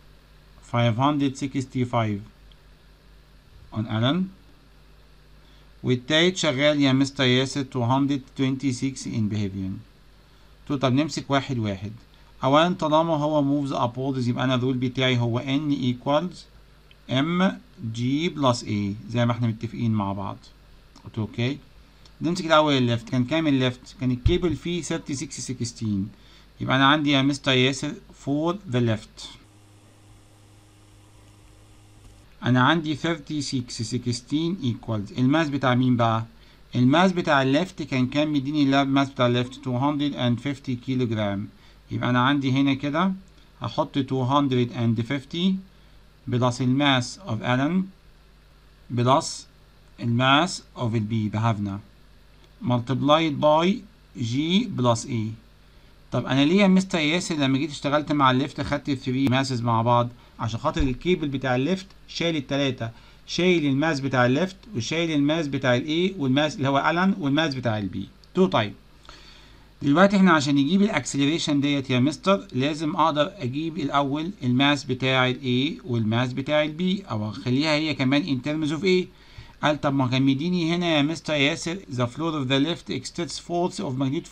565 on Allen والتالت شغال يا مستر ياسر 226 in behavior تو طب نمسك واحد واحد اولا طالما هو moves upwards يبقى انا الرول بتاعي هو n equals m g plus a زي ما احنا متفقين مع بعض قلت اوكي نمسك الاول الليفت كان كام الليفت كان الكيبل فيه 3616 يبقى انا عندي يا مستر ياسر for the left انا عندي 3616 equals الماس بتاع مين بقى الماس بتاع الليفت كان كام مديني الماس بتاع الليفت 250 كيلو جرام يبقى انا عندي هنا كده هحط 250 بلس الماس of Allen بلس الماس of البي بهافنا multiplied by G plus E طب انا ليه يا مستر ياسر لما جيت اشتغلت مع الليفت خدت 3 ماسز مع بعض عشان خاطر الكيبل بتاع الليفت شايل التلاتة شايل الماس بتاع الليفت وشايل الماس بتاع الاي والماس اللي هو ألن والماس بتاع البي تو طيب دلوقتي احنا عشان نجيب الاكسلريشن ديت يا مستر لازم اقدر اجيب الاول الماس بتاع الاي والماس بتاع البي او اخليها هي كمان ان ترمز اوف ايه قال طب ما كان مديني هنا يا مستر ياسر the floor of the lift extends force of magnitude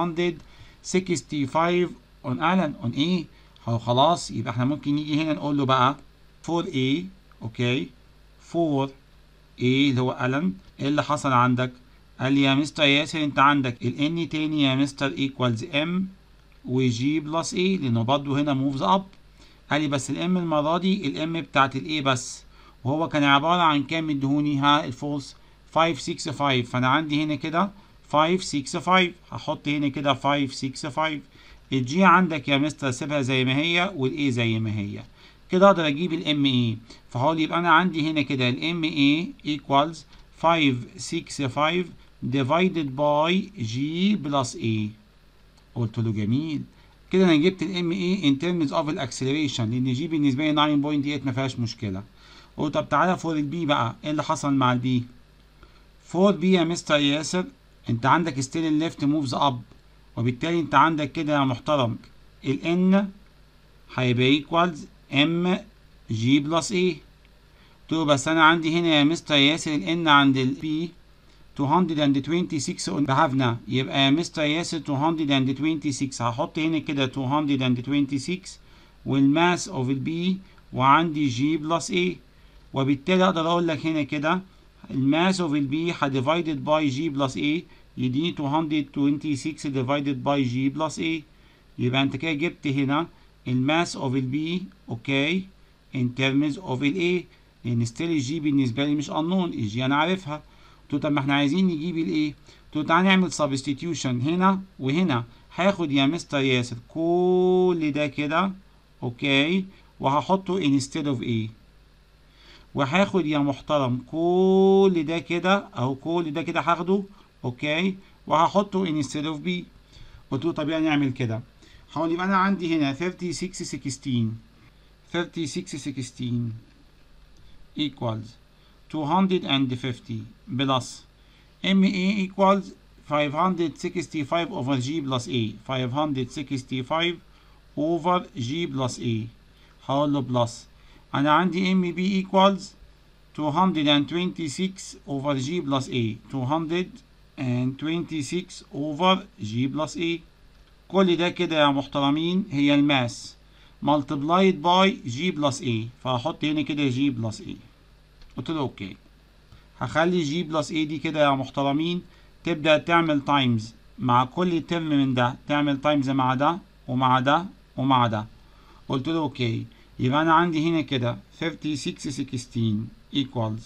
565 on Allen on ايه هو خلاص يبقى احنا ممكن نيجي هنا نقول له بقى 4A اوكي 4A اللي هو ألن ايه اللي حصل عندك قال لي يا مستر ياسر انت عندك ال N تاني يا مستر equals M و G بلس A لانه برضه هنا moves up قال لي بس ال M المرة دي ال M بتاعت ال A بس وهو كان عبارة عن كام مدهوني ها الفورس 565 فأنا عندي هنا كده 565 هحط هنا كده 565 الجي عندك يا مستر سيبها زي ما هي والاي زي ما هي كده اقدر اجيب الام اي فهقول يبقى انا عندي هنا كده الام اي equals 565 divided by g plus a قلت له جميل كده انا جبت الام اي in terms of الاكسلريشن لان جي بالنسبه لي 9.8 ما فيهاش مشكله قلت طب تعالى فور البي بقى ايه اللي حصل مع البي فور بي يا مستر ياسر انت عندك ستيل الليفت موفز اب وبالتالي انت عندك كده يا محترم ال n هيبقى ايكوالز ام جي بلس ايه قلت له بس انا عندي هنا يا مستر ياسر ال n عند ال p 226 بهافنا يبقى يا مستر ياسر 226 هحط هنا كده 226 والماس اوف البي وعندي جي بلس ايه وبالتالي اقدر اقول لك هنا كده الماس اوف البي هديفايدد باي جي بلس ايه يديني 226 ديفايدد باي جي بلس ايه يبقى انت كده جبت هنا الماس اوف البي اوكي ان ترمز اوف الايه لان ستيل الجي بالنسبه لي مش انون الجي انا عارفها قلت طب ما احنا عايزين نجيب الايه قلت تعالى نعمل سبستيتيوشن هنا وهنا هاخد يا مستر ياسر كل ده كده اوكي وهحطه instead of ايه وهاخد يا محترم كل ده كده او كل ده كده هاخده اوكي وهحطه instead of b قلت له طب يعني نعمل كده هقول يبقى انا عندي هنا 36 16 36 16 equals 250 plus MA equals 565 over G plus A 565 over G plus A هقول له بلس أنا عندي ام بي equals 226 over G plus A 226 over G plus A كل ده كده يا محترمين هي الماس multiplied by G plus A فهحط هنا كده G plus A قلت له اوكي هخلي جي بلس اي دي كده يا محترمين تبدأ تعمل تايمز مع كل ترم من ده تعمل تايمز مع ده ومع ده ومع ده قلت له اوكي يبقى انا عندي هنا كده 36 16 equals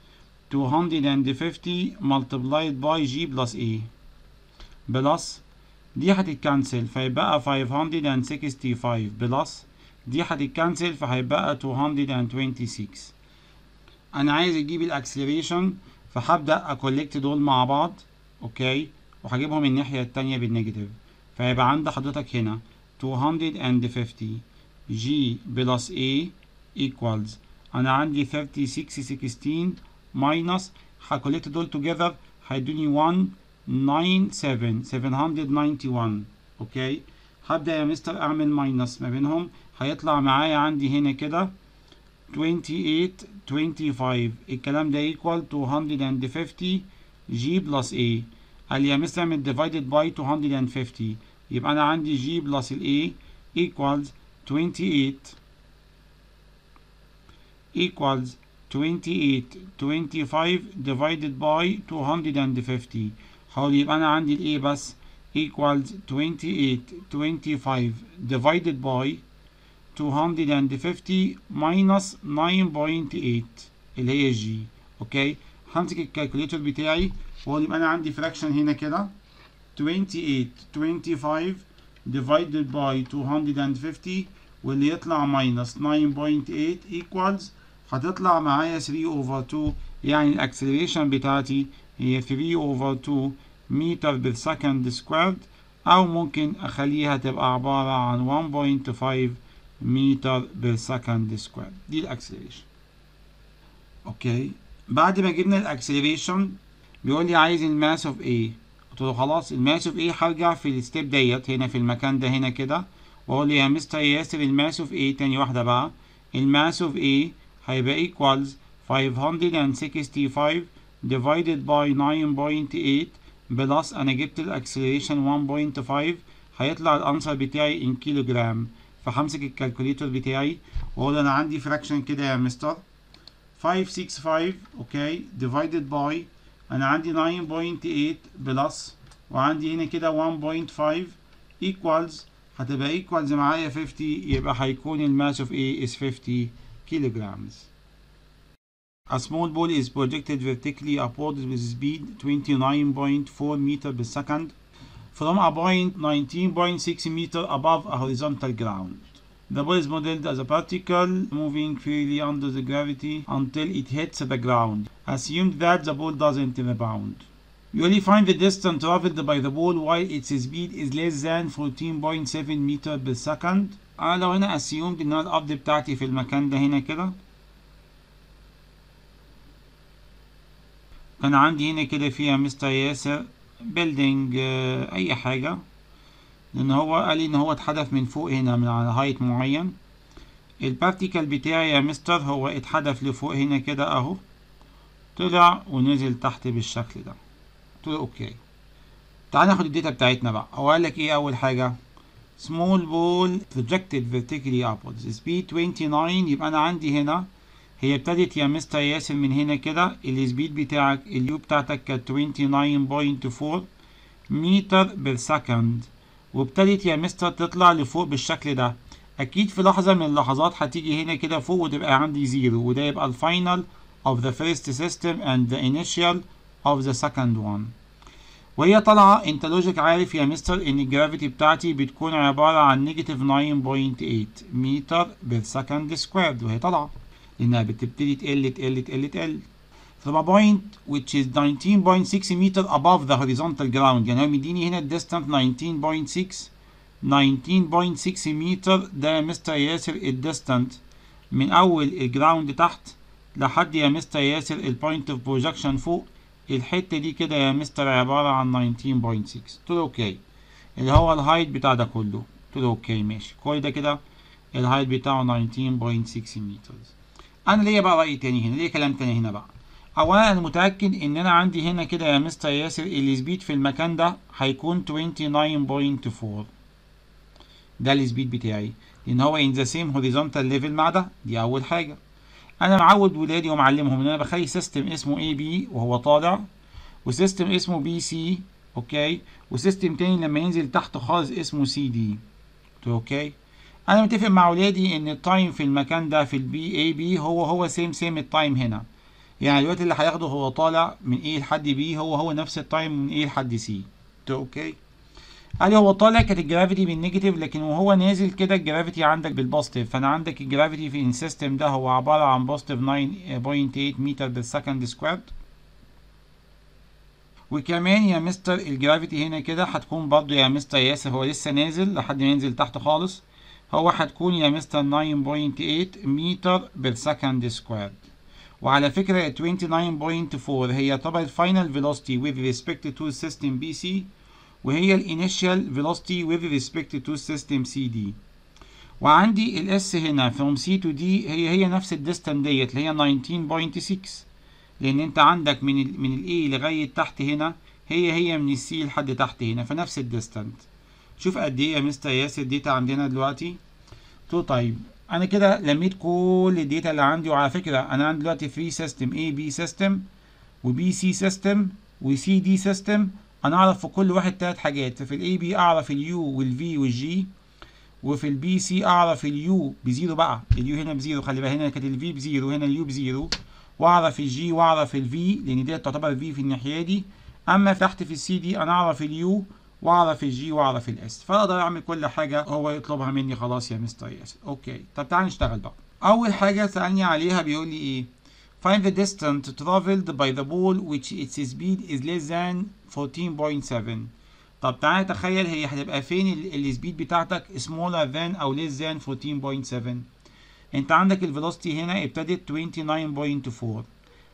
250 multiplied by g plus a بلس دي هتتكنسل فيبقى 565 بلس دي هتتكنسل فهيبقى 226 انا عايز اجيب الاكسلريشن فهبدا اكولكت دول مع بعض اوكي وهجيبهم الناحيه التانية بالنيجاتيف فيبقى عند حضرتك هنا 250 g بلس a equals انا عندي 36 16 minus هكولكت دول together هيدوني 197 791 اوكي هبدا يا مستر اعمل ماينس ما بينهم هيطلع معايا عندي هنا كده 28 25 الكلام ده equal 250 g plus a قال لي يا مستر اعمل divided by 250 يبقى انا عندي g plus ال a equals 28 equals 28 25 divided by 250 هقول يبقى انا عندي ال a بس equals 28 25 divided by 250 minus 9.8 اللي هي جي اوكي همسك الكالكوليتور بتاعي واقول يبقى انا عندي فراكشن هنا كده 28 25 divided by 250 واللي يطلع minus 9.8 equals هتطلع معايا 3 over 2 يعني الاكسلريشن بتاعتي هي 3 over 2 متر بير سكند سكويرد او ممكن اخليها تبقى عبارة عن 1.5 متر بير سكند سكوير دي الاكسلريشن اوكي بعد ما جبنا الاكسلريشن بيقول لي عايز الماس اوف A قلت له خلاص الماس اوف ايه هرجع في الستيب ديت هنا في المكان ده هنا كده واقول له يا مستر ياسر الماس اوف ايه تاني واحده بقى الماس اوف ايه هيبقى equals 565 divided by 9.8 بلس انا جبت الاكسلريشن 1.5 هيطلع الانسر بتاعي ان كيلو جرام فهمسك الكالكوليتور بتاعي واقول انا عندي فراكشن كده يا مستر 565 اوكي divided by انا عندي 9.8 بلس وعندي هنا كده 1.5 equals هتبقى equals معايا 50 يبقى هيكون الماس of A is 50 kilograms. A small ball is projected vertically upward with speed 29.4 meter per second from a point 19.6 meter above a horizontal ground. The ball is modeled as a particle moving freely under the gravity until it hits the ground. Assume that the ball doesn't rebound. You only find the distance traveled by the ball while its speed is less than 14.7 meter per second. أنا لو هنا assumed إن الأرض بتاعتي في المكان ده هنا كده كان عندي هنا كده فيها مستر ياسر بيلدينج أي حاجة لأن هو قال لي إن هو اتحدف من فوق هنا من على هايت معين البارتيكل بتاعي يا مستر هو اتحدف لفوق هنا كده أهو طلع ونزل تحت بالشكل ده قلت له اوكي تعال ناخد الداتا بتاعتنا بقى هو قال لك ايه اول حاجه small ball projected vertically upwards speed 29 يبقى انا عندي هنا هي ابتدت يا مستر ياسر من هنا كده السبيد بتاعك اليو بتاعتك كانت 29.4 متر بير سكند وابتدت يا مستر تطلع لفوق بالشكل ده اكيد في لحظه من اللحظات هتيجي هنا كده فوق وتبقى عندي زيرو وده يبقى الفاينل of the first system and the initial of the second one وهي طالعة انت لوجيك عارف يا مستر ان الجرافيتي بتاعتي بتكون عبارة عن نيجاتيف 9.8 متر بير سكند سكويرد وهي طالعة لانها بتبتدي تقل تقل تقل تقل from a point which is 19.6 meter above the horizontal ground يعني هو مديني هنا الديستانس 19.6 19.6 متر ده يا مستر ياسر الديستانس من اول الجراوند تحت لحد يا مستر ياسر البوينت اوف بروجكشن فوق الحته دي كده يا مستر عباره عن 19.6 قلت له اوكي اللي هو الهايت بتاع ده كله قلت له اوكي ماشي كل ده كده الهايت بتاعه 19.6 متر انا ليا بقى راي تاني هنا ليا كلام تاني هنا بقى اولا انا متاكد ان انا عندي هنا كده يا مستر ياسر السبيد في المكان ده هيكون 29.4 ده السبيد بتاعي لان هو ان ذا سيم هوريزونتال ليفل مع ده دي اول حاجه انا معود ولادي ومعلمهم ان انا بخلي سيستم اسمه اي بي وهو طالع وسيستم اسمه بي سي اوكي وسيستم تاني لما ينزل تحت خالص اسمه سي دي اوكي انا متفق مع ولادي ان التايم في المكان ده في البي اي بي هو هو سيم سيم التايم هنا يعني الوقت اللي هياخده هو طالع من ايه لحد بي هو هو نفس التايم من ايه لحد سي اوكي قال لي هو طالع كانت الجرافيتي بالنيجاتيف لكن وهو نازل كده الجرافيتي عندك بالبوزيتيف فانا عندك الجرافيتي في السيستم ده هو عباره عن بوزيتيف 9.8 متر بير سكند سكويرد وكمان يا مستر الجرافيتي هنا كده هتكون برضه يا مستر ياسر هو لسه نازل لحد ما ينزل تحت خالص هو هتكون يا مستر 9.8 متر بير سكند سكويرد وعلى فكرة 29.4 هي طبعا الفاينل فيلوسيتي with respect to system BC وهي الانيشال فيلوسيتي with respect to system CD وعندي الاس هنا from C to D هي هي نفس الديستانس ديت اللي هي 19.6 لان انت عندك من ال من الاي لغايه تحت هنا هي هي من السي لحد تحت هنا فنفس الديستانس شوف قد ايه يا مستر ياسر الداتا عندنا دلوقتي تو طيب انا كده لميت كل الداتا اللي عندي وعلى فكره انا عندي دلوقتي فري سيستم اي بي سيستم وبي سي سيستم وسي دي سيستم انا اعرف في كل واحد تلات حاجات ففي الاي بي اعرف اليو والفي والجي وفي البي سي اعرف اليو بزيرو بقى اليو هنا بزيرو خلي بالك هنا كانت الفي بزيرو هنا اليو بزيرو واعرف الجي واعرف الفي لان دي تعتبر في في الناحيه دي اما تحت في السي دي انا اعرف اليو واعرف الجي واعرف الاس فاقدر اعمل كل حاجه هو يطلبها مني خلاص يا مستر ياسر اوكي طب تعال نشتغل بقى اول حاجه سالني عليها بيقول لي ايه find the distance traveled by the ball which its speed is less than 14.7 طب تعالى تخيل هي هتبقى فين السبيد بتاعتك smaller than او less than 14.7 انت عندك الفيلوسيتي هنا ابتدت 29.4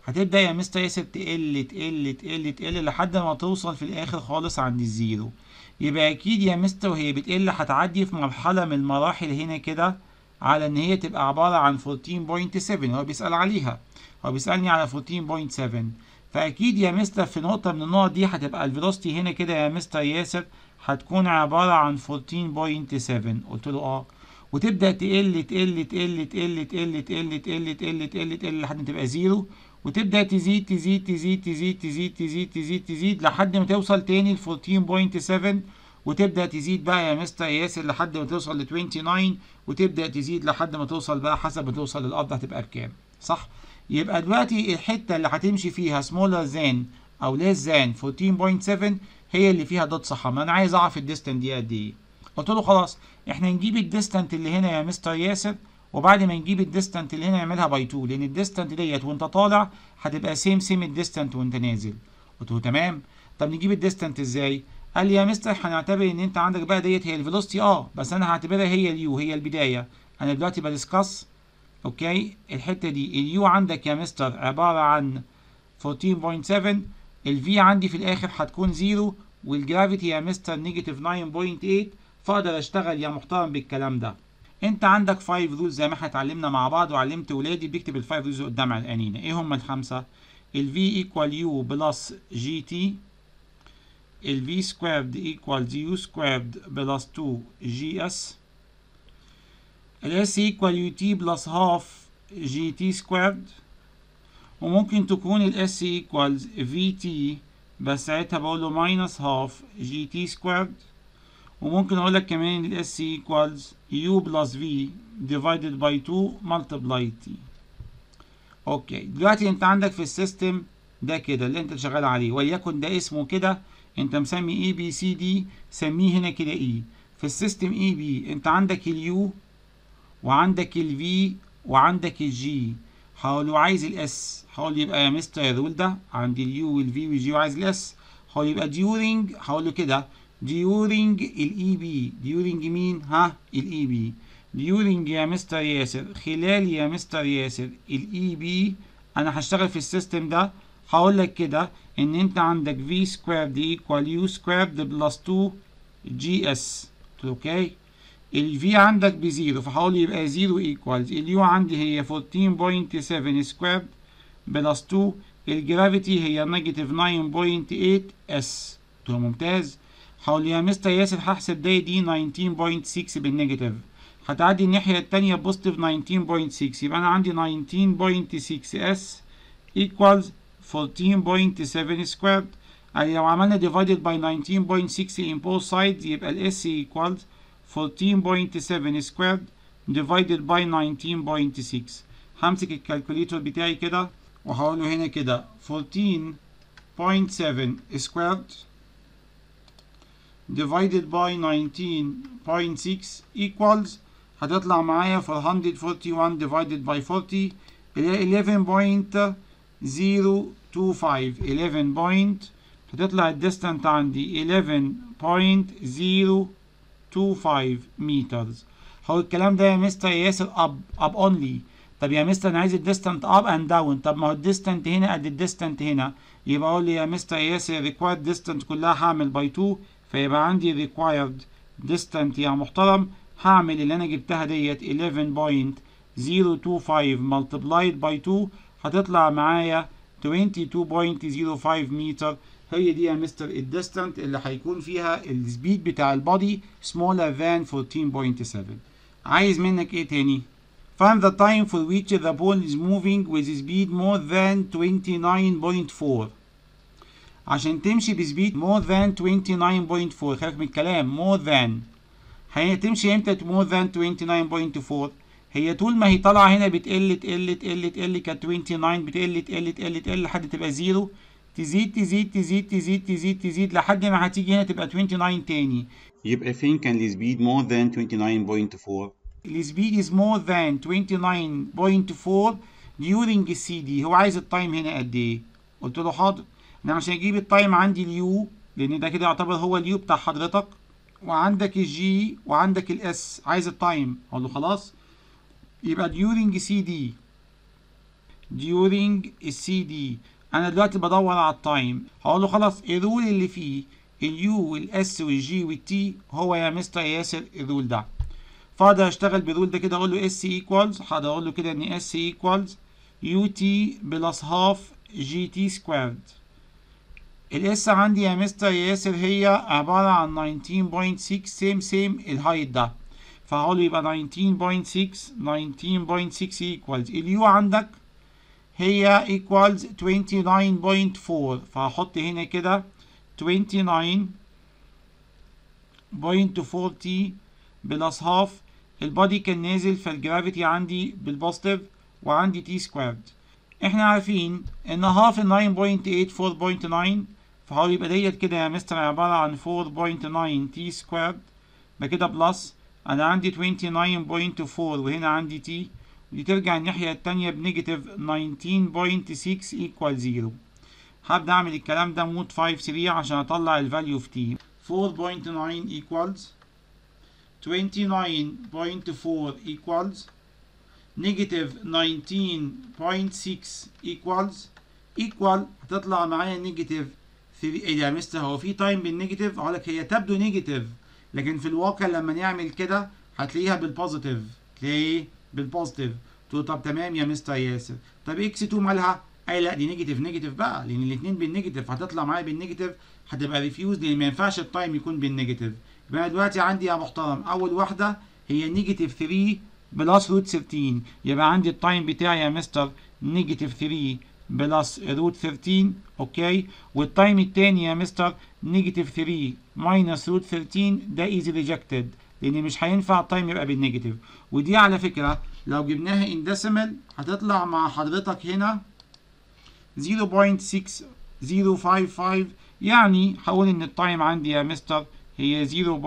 هتبدا يا مستر ياسر تقل تقل تقل تقل لحد ما توصل في الاخر خالص عند الزيرو يبقى اكيد يا مستر وهي بتقل هتعدي في مرحله من المراحل هنا كده على ان هي تبقى عباره عن 14.7 هو بيسال عليها هو بيسالني على 14.7 فاكيد يا مستر في نقطه من النقط دي هتبقى الفيلوسيتي هنا كده يا مستر ياسر هتكون عباره عن 14.7 قلت له اه وتبدا تقل تقل تقل تقل تقل تقل تقل تقل تقل تقل لحد ما تبقى زيرو وتبدا تزيد تزيد تزيد تزيد تزيد تزيد تزيد تزيد لحد ما توصل تاني ل 14.7 وتبدا تزيد بقى يا مستر ياسر لحد ما توصل ل 29 وتبدا تزيد لحد ما توصل بقى حسب ما توصل للارض هتبقى بكام صح يبقى دلوقتي الحته اللي هتمشي فيها smaller than او less than 14.7 هي اللي فيها دوت صح ما انا عايز اعرف الديستنت دي قد ايه قلت له خلاص احنا نجيب الديستنت اللي هنا يا مستر ياسر وبعد ما نجيب الديستنت اللي هنا نعملها باي 2 لان الديستنت ديت وانت طالع هتبقى سيم سيم الديستنت وانت نازل قلت له تمام طب نجيب الديستنت ازاي قال لي يا مستر هنعتبر ان انت عندك بقى ديت هي الفيلوسيتي اه بس انا هعتبرها هي اليو هي البدايه انا دلوقتي بدسكس اوكي الحته دي اليو عندك يا مستر عباره عن 14.7 الفي عندي في الاخر هتكون زيرو والجرافيتي يا مستر نيجاتيف 9.8 فاقدر اشتغل يا محترم بالكلام ده انت عندك 5 رولز زي ما احنا اتعلمنا مع بعض وعلمت ولادي بيكتب ال 5 رولز قدام عينينا ايه هم الخمسه ال V equal U plus GT ال V squared equals U squared plus 2 GS ال S equal UT plus half GT squared وممكن تكون ال S equals VT بس ساعتها بقول له minus half GT squared وممكن اقول لك كمان ال S equals U plus V divided by 2 multiply T اوكي دلوقتي انت عندك في السيستم ده كده اللي انت شغال عليه وليكن ده اسمه كده انت مسمي اي بي سي دي سميه هنا كده اي في السيستم اي بي انت عندك اليو وعندك الفي وعندك الجي هقول له عايز الاس هقول يبقى يا مستر رول ده عندي اليو والفي والجي وعايز الاس هقول يبقى ديورنج هقول له كده ديورنج الاي بي ديورنج مين ها الاي بي ديورنج يا مستر ياسر خلال يا مستر ياسر الاي بي انا هشتغل في السيستم ده هقول لك كده ان انت عندك v squared equal u squared بلس 2 جي اس اوكي ال v عندك بزيرو فهقول يبقى زيرو equals ال u عندي هي 14.7 squared بلس 2 الجرافيتي هي نيجاتيف 9.8 اس قلت له ممتاز هقول يا مستر ياسر هحسب ده دي 19.6 بالنيجاتيف هتعدي الناحية التانية بوزيتيف 19.6 يبقى أنا عندي 19.6 اس equals 14.7 squared يعني لو عملنا divided by 19.6 in both sides يبقى ال S equals 14.7 squared divided by 19.6 همسك الكالكوليتور بتاعي كده وهقول له هنا كده 14.7 squared divided by 19.6 equals هتطلع معايا 441 divided by 40 اللي هي 11.025 11 point هتطلع الديستانت عندي 11.025 meters هو الكلام ده يا مستر ياسر اب اب اونلي طب يا مستر انا عايز الديستانت اب اند داون طب ما هو الديستانت هنا قد الديستانت هنا يبقى اقول لي يا مستر ياسر ريكوايرد ديستانت كلها هعمل باي 2 فيبقى عندي required distant يا محترم هعمل اللي انا جبتها ديت 11.025 multiplied by 2 هتطلع معايا 22.05 متر هي دي يا مستر الديستانت اللي هيكون فيها السبيد بتاع البادي smaller than 14.7 عايز منك ايه تاني find the time for which the ball is moving with speed more than 29.4 عشان تمشي بسبيد more than 29.4 خليك من الكلام more than هي تمشي امتى more than 29.4 هي طول ما هي طالعه هنا بتقل تقل تقل تقل كانت 29 بتقل تقل تقل تقل لحد تبقى زيرو تزيد تزيد تزيد تزيد تزيد تزيد لحد ما هتيجي هنا تبقى 29 تاني يبقى فين كان السبيد more than 29.4 السبيد is more than 29.4 during السي دي هو عايز التايم هنا قد ايه قلت له حاضر انا عشان اجيب التايم عندي اليو لان ده كده يعتبر هو اليو بتاع حضرتك وعندك الجي وعندك الاس عايز التايم اقول له خلاص يبقى during سي دي during السي دي انا دلوقتي بدور على التايم هقول له خلاص الرول اللي فيه اليو والاس والجي والتي هو يا مستر ياسر الرول ده فاقدر اشتغل بالرول ده كده اقول له اس ايكوالز هقدر اقول له كده ان اس ايكوالز يو تي بلس هاف جي تي سكويرد الاس عندي يا مستر ياسر هي عبارة عن 19.6 سيم سيم الهايت ده فهقول له يبقى 19.6 19.6 equals اليو عندك هي equals 29.4 فهحط هنا كده 29.4 تي بلس هاف البادي كان نازل فالجرافيتي عندي بالبوزيتيف وعندي تي سكويرد احنا عارفين ان هاف ال 9.8 4.9 فهقول يبقى ديت كده يا مستر عبارة عن 4.9 تي سكويرد يبقى كده بلس انا عندي 29.4 وهنا عندي تي ودي ترجع الناحية التانية بنيجاتيف 19.6 equal 0 هبدأ أعمل الكلام ده مود 5 3 عشان أطلع الفاليو في تي 4.9 equals 29.4 equals negative 19.6 equals equal هتطلع معايا نيجاتيف 3 ايه ده يا مستر هو في تايم بالنيجاتيف اقول لك هي تبدو نيجاتيف لكن في الواقع لما نعمل كده هتلاقيها بالبوزيتيف تلاقيه بالبوزيتيف تقول طب تمام يا مستر ياسر طب اكس 2 مالها اي لا دي نيجاتيف نيجاتيف بقى لان الاثنين بالنيجاتيف هتطلع معايا بالنيجاتيف هتبقى ريفيوز لان ما ينفعش التايم يكون بالنيجاتيف يبقى انا دلوقتي عندي يا محترم اول واحده هي نيجاتيف 3 بلس روت 13 يبقى عندي التايم بتاعي يا مستر نيجاتيف 3 بلس روت 13 اوكي والتايم التاني يا مستر نيجاتيف 3 ماينس روت 13 ده ايزي ريجكتد لان مش هينفع التايم يبقى بالنيجاتيف ودي على فكره لو جبناها ان ديسيمال هتطلع مع حضرتك هنا 0.6055 يعني هقول ان التايم عندي يا مستر هي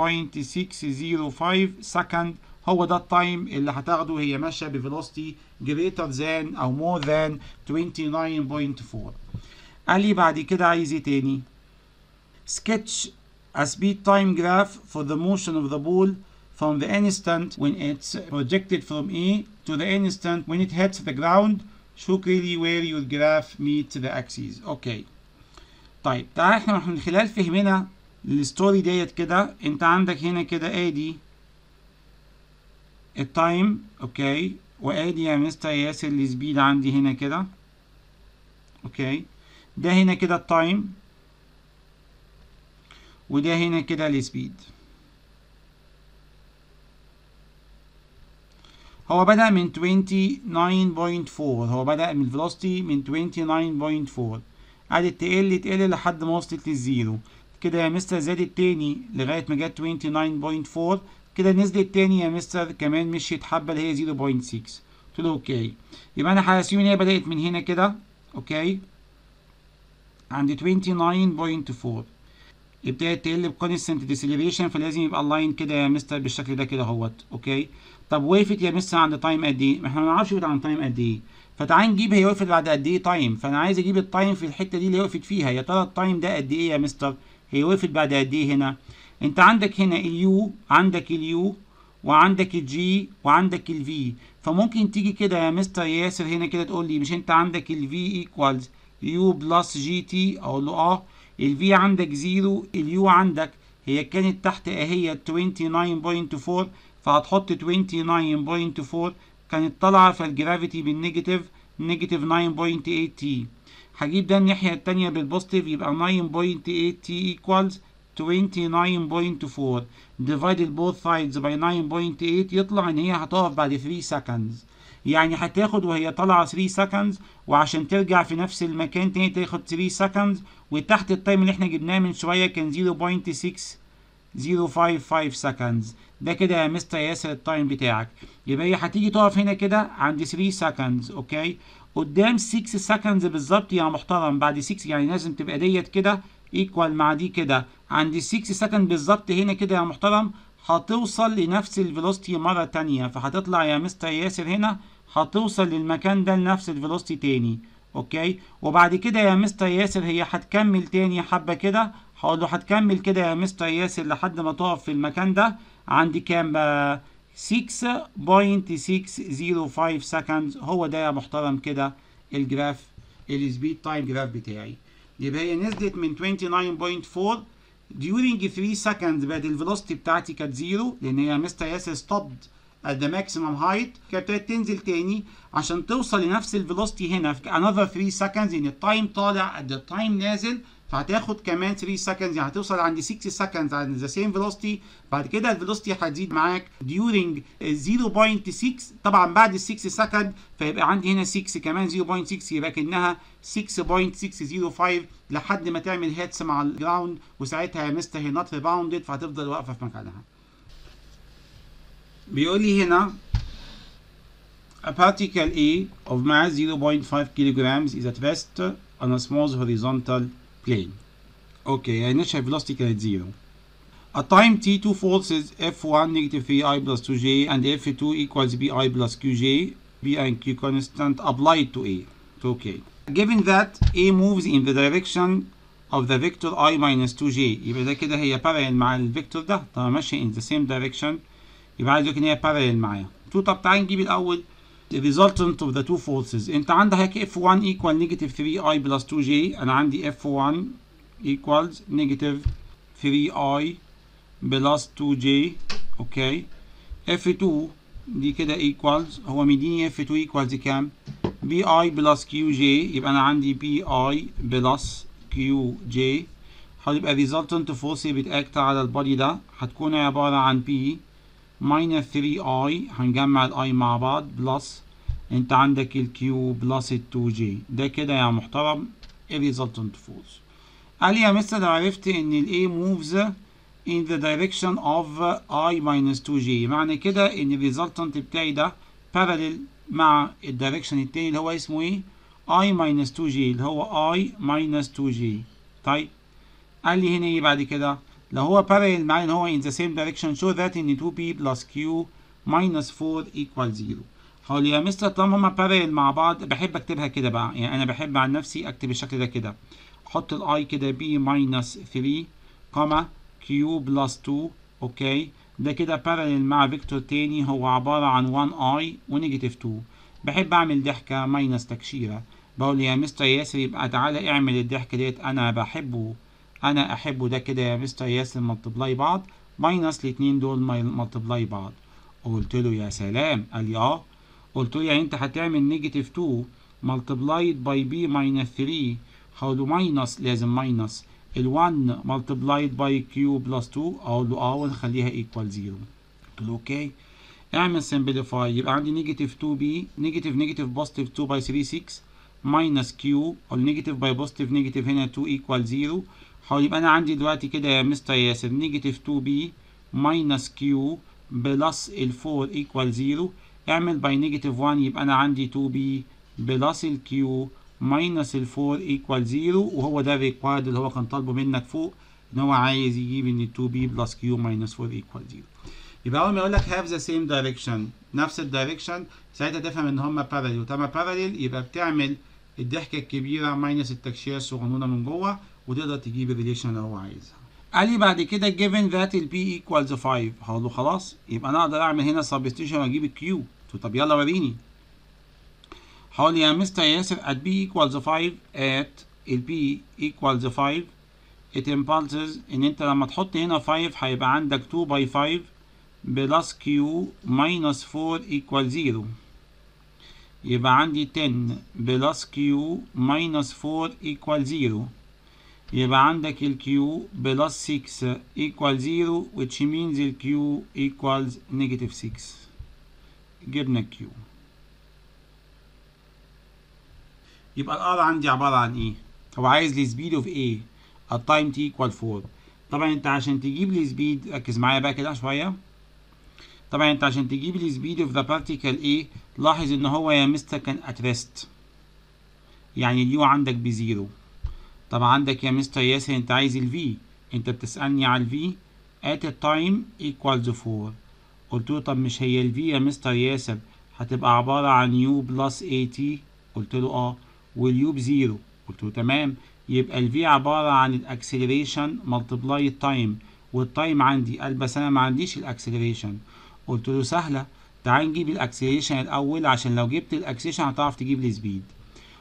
0.605 سكند هو ده التايم اللي هتاخده هي ماشيه بفيلوسيتي greater than او more than 29.4 قال لي بعد كده عايز ايه تاني sketch a speed time graph for the motion of the ball from the instant when it's projected from A to the instant when it hits the ground show clearly where your graph meets the axis اوكي طيب تعال احنا من خلال فهمنا الستوري ديت كده انت عندك هنا كده ادي التايم اوكي وادي يا مستر ياسر السبيد عندي هنا كده اوكي ده هنا كده التايم وده هنا كده السبيد هو بدأ من 29.4 هو بدأ من الفيلوسيتي من 29.4 قعدت تقل تقل لحد ما وصلت للزيرو كده يا مستر زادت تاني لغاية ما جت 29.4 كده نزلت تاني يا مستر كمان مشيت حبة اللي هي 0.6 قلت له اوكي يبقى انا هاسيوم ان هي بدأت من هنا كده اوكي عند 29.4 ابتدت تقل بكونستنت ديسيلريشن فلازم يبقى اللاين كده يا مستر بالشكل ده كده اهوت اوكي طب وقفت يا مستر عند تايم قد ايه؟ ما احنا ما نعرفش وقفت عند تايم قد ايه فتعال نجيب هي وقفت بعد قد ايه تايم فانا عايز اجيب التايم في الحته دي اللي وقفت فيها يا ترى التايم ده قد ايه يا مستر؟ هي وقفت بعد قد ايه هنا؟ انت عندك هنا اليو عندك اليو وعندك الجي وعندك الفي فممكن تيجي كده يا مستر ياسر هنا كده تقول لي مش انت عندك الفي ايكوالز يو بلس جي تي اقول له اه الفي عندك زيرو اليو عندك هي كانت تحت اهي 29.4 فهتحط 29.4 كانت طالعه فالجرافيتي بالنيجاتيف نيجاتيف 9.8 تي هجيب ده الناحيه التانيه بالبوزيتيف يبقى 9.8 تي ايكوالز 29.4 divided both sides by 9.8 يطلع ان هي هتقف بعد 3 seconds يعني هتاخد وهي طالعه 3 seconds وعشان ترجع في نفس المكان تاني تاخد 3 seconds وتحت التايم اللي احنا جبناه من شويه كان 0.6055 seconds ده كده يا مستر ياسر التايم بتاعك يبقى هي هتيجي تقف هنا كده عند 3 seconds اوكي قدام 6 seconds بالظبط يا محترم بعد 6 يعني لازم تبقى ديت كده ايكوال مع دي كده عند 6 سكند بالظبط هنا كده يا محترم هتوصل لنفس الفيلوسيتي مرة تانية فهتطلع يا مستر ياسر هنا هتوصل للمكان ده لنفس الفيلوسيتي تاني اوكي وبعد كده يا مستر ياسر هي هتكمل تاني حبة كده هقول له هتكمل كده يا مستر ياسر لحد ما تقف في المكان ده عندي كام بقى 6.605 seconds هو ده يا محترم كده الجراف السبيد تايم جراف بتاعي يبقى هي نزلت من 29.4 during 3 seconds بقت الفيلوسيتي بتاعتي كانت زيرو لان هي مستر ياسر stopped at the maximum height كانت ابتدت تنزل تاني عشان توصل لنفس الفيلوسيتي هنا في another 3 seconds لان التايم طالع at the time نازل فهتاخد كمان 3 seconds يعني هتوصل عند 6 seconds عند the same velocity بعد كده الفيلوسيتي هتزيد معاك during 0.6 طبعا بعد ال 6 second فيبقى عندي هنا 6 كمان 0.6 يبقى كانها 6.605 لحد ما تعمل هيتس مع الجراوند وساعتها يا مستر هي نوت ريباوندد فهتفضل واقفه في مكانها. بيقول لي هنا A particle A of mass 0.5 kilograms is at rest on a small horizontal plane. اوكي يعني initial velocity كانت زيرو. At time t two forces F1 negative 3i plus 2j and F2 equals bi plus qj, b and q constant applied to A. Okay. Given that A moves in the direction of the vector i minus 2j يبقى ده كده هي parallel مع الفيكتور ده طبعا ماشية in the same direction يبقى عايز يقول ان هي parallel معايا. تو طب تعالى نجيب الأول the resultant of the two forces انت عندك F1 equal negative 3i plus 2j انا عندي F1 equals negative 3i plus 2j اوكي F2 دي كده equals هو مديني F2 equals كام BI plus QJ يبقى انا عندي BI plus QJ هتبقى resultant force بتأكت على البادي ده هتكون عبارة عن P minus 3i هنجمع الاي مع بعض بلس انت عندك الكيو بلس ال 2j ده كده يا محترم الريزلتنت فورس قال لي يا مستر لو عرفت ان ال A moves in the direction of i minus 2j معنى كده ان الريزلتنت بتاعي ده parallel مع الدايركشن التاني اللي هو اسمه ايه i minus 2j اللي هو i minus 2j طيب قال لي هنا ايه بعد كده لو هو parallel معايا ان هو in the same direction show that ان 2p plus q minus 4 equal 0 هقول يا مستر طالما هما parallel مع بعض بحب اكتبها كده بقى يعني انا بحب عن نفسي اكتب الشكل ده كده احط الاي كده b minus 3 كوما q plus 2 اوكي ده كده parallel مع فيكتور تاني هو عبارة عن 1i ونيجاتيف 2 بحب اعمل ضحكة ماينس تكشيرة بقول يا مستر ياسر يبقى تعالى اعمل الضحكة ديت انا بحبه انا احبه ده كده يا مستر ياسر ملتبلاي بعض ماينس الاتنين دول ملتبلاي بعض قلت له يا سلام قال لي اه قلت له يعني انت هتعمل نيجاتيف 2 ملتبلايد باي بي ماينس 3 هقول له ماينس لازم ماينس ال 1 ملتبلايد باي كيو بلس 2 اقول له اه ونخليها ايكوال 0 قلت له اوكي اعمل سمبليفاي يبقى عندي نيجاتيف 2 بي نيجاتيف نيجاتيف بوزيتيف 2 باي 3 6 ماينس كيو او نيجاتيف باي بوزيتيف نيجاتيف هنا 2 ايكوال 0 هقول يبقى انا عندي دلوقتي كده يا مستر ياسر نيجاتيف 2 بي ماينس كيو بلس ال 4 ايكوال 0 اعمل باي نيجاتيف 1 يبقى انا عندي 2 بي بلس الكيو ماينس ال 4 ايكوال 0 وهو ده الريكوايرد اللي هو كان طالبه منك فوق ان هو عايز يجيب ان 2 بي بلس كيو ماينس 4 ايكوال 0 يبقى اول ما يقول لك هاف ذا سيم دايركشن نفس الدايركشن ساعتها تفهم ان هما باراليل وطالما باراليل يبقى بتعمل الضحكه الكبيره ماينس التكشيره الصغنونه من جوه وتقدر تجيب الريليشن اللي هو عايزها قال لي بعد كده given that ال p equals 5 هقول له خلاص يبقى انا اقدر اعمل هنا substitution واجيب ال q طب يلا وريني هقول يا مستر ياسر at b equals 5 at ال p equals 5 it impulses ان انت لما تحط هنا 5 هيبقى عندك 2 by 5 بلس q minus 4 equal 0 يبقى عندي 10 بلس q minus 4 equal 0 يبقى عندك ال q بلس 6 equal 0 which means ال q equals negative 6 جبنا ال q يبقى ال r عندي عبارة عن ايه؟ هو عايز لي speed of a at time t equal 4 طبعا انت عشان تجيب لي speed ركز معايا بقى كده شوية طبعا انت عشان تجيب لي speed of the particle a لاحظ ان هو يا مستر كان at rest يعني اليو عندك بزيرو طبعا عندك يا مستر ياسر انت عايز ال v انت بتسألني على ال v at a time equals 4 قلت له طب مش هي ال v يا مستر ياسر هتبقى عبارة عن u بلس at قلت له اه واليو بزيرو قلت له تمام يبقى ال v عبارة عن الاكسلريشن ملتبلاي التايم والتايم عندي قال بس انا ما عنديش الاكسلريشن قلت له سهلة تعال نجيب الاكسلريشن الاول عشان لو جبت الاكسلريشن هتعرف تجيب لي سبيد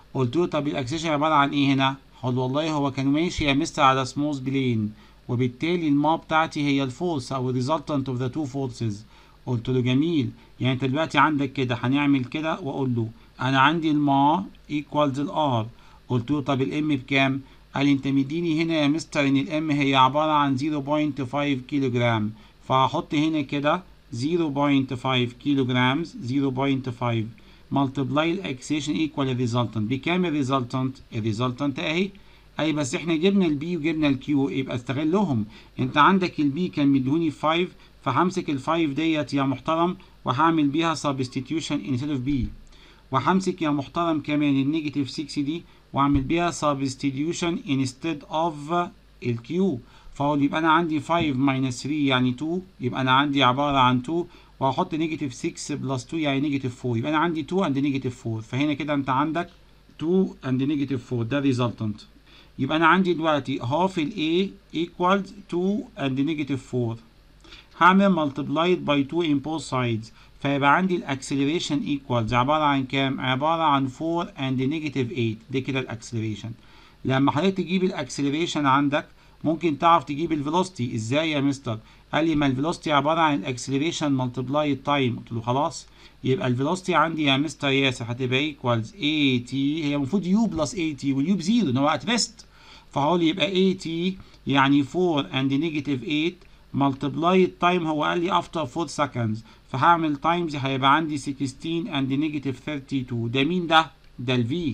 قلت له طب الاكسلريشن عباره عن ايه هنا قال والله هو كان ماشي يا مستر على سموث بلين وبالتالي الما بتاعتي هي الفورس او الريزلتنت اوف ذا تو فورسز قلت له جميل يعني انت دلوقتي عندك كده هنعمل كده واقول له انا عندي الما ايكوالز الار قلت له طب الام بكام قال لي انت مديني هنا يا مستر ان الام هي عباره عن 0.5 كيلو جرام فهحط هنا كده 0.5 كيلو جرام 0.5 ملتبلاي الاكسيشن ايكوال الريزلتنت بكام الريزلتنت الريزلتنت اهي اي بس احنا جبنا البي وجبنا الكيو يبقى استغلهم انت عندك البي كان مديهوني 5 فهمسك ال 5 ديت يا محترم وهعمل بيها سبستيتيوشن انستيد اوف بي وهمسك يا محترم كمان النيجاتيف 6 دي واعمل بيها سبستيتيوشن انستيد اوف الكيو فاقول يبقى انا عندي 5 ماينس 3 يعني 2 يبقى انا عندي عباره عن 2 وهحط نيجاتيف 6 بلس 2 يعني نيجاتيف 4 يبقى انا عندي 2 اند نيجاتيف 4 فهنا كده انت عندك 2 اند نيجاتيف 4 ده ريزلتنت يبقى انا عندي دلوقتي half ال A equals 2 and negative 4 هعمل multiplied by 2 in both sides فيبقى عندي الاكسلريشن equals عبارة عن كام؟ عبارة عن 4 and negative 8 دي كده الاكسلريشن لما حضرتك تجيب الاكسلريشن عندك ممكن تعرف تجيب الفيلوسيتي ازاي يا مستر؟ قال لي ما الفيلوسيتي عبارة عن الاكسلريشن multiplied time قلت له خلاص يبقى الفيلوسيتي عندي يا مستر ياسر هتبقى ايكوالز اي تي هي المفروض يو بلس اي تي واليو بزيرو ان هو ات ريست فهقول يبقى اي تي يعني 4 اند نيجاتيف 8 ملتبلاي التايم هو قال لي افتر 4 سكندز فهعمل تايمز هيبقى عندي 16 اند نيجاتيف 32 ده مين ده؟ ده الفي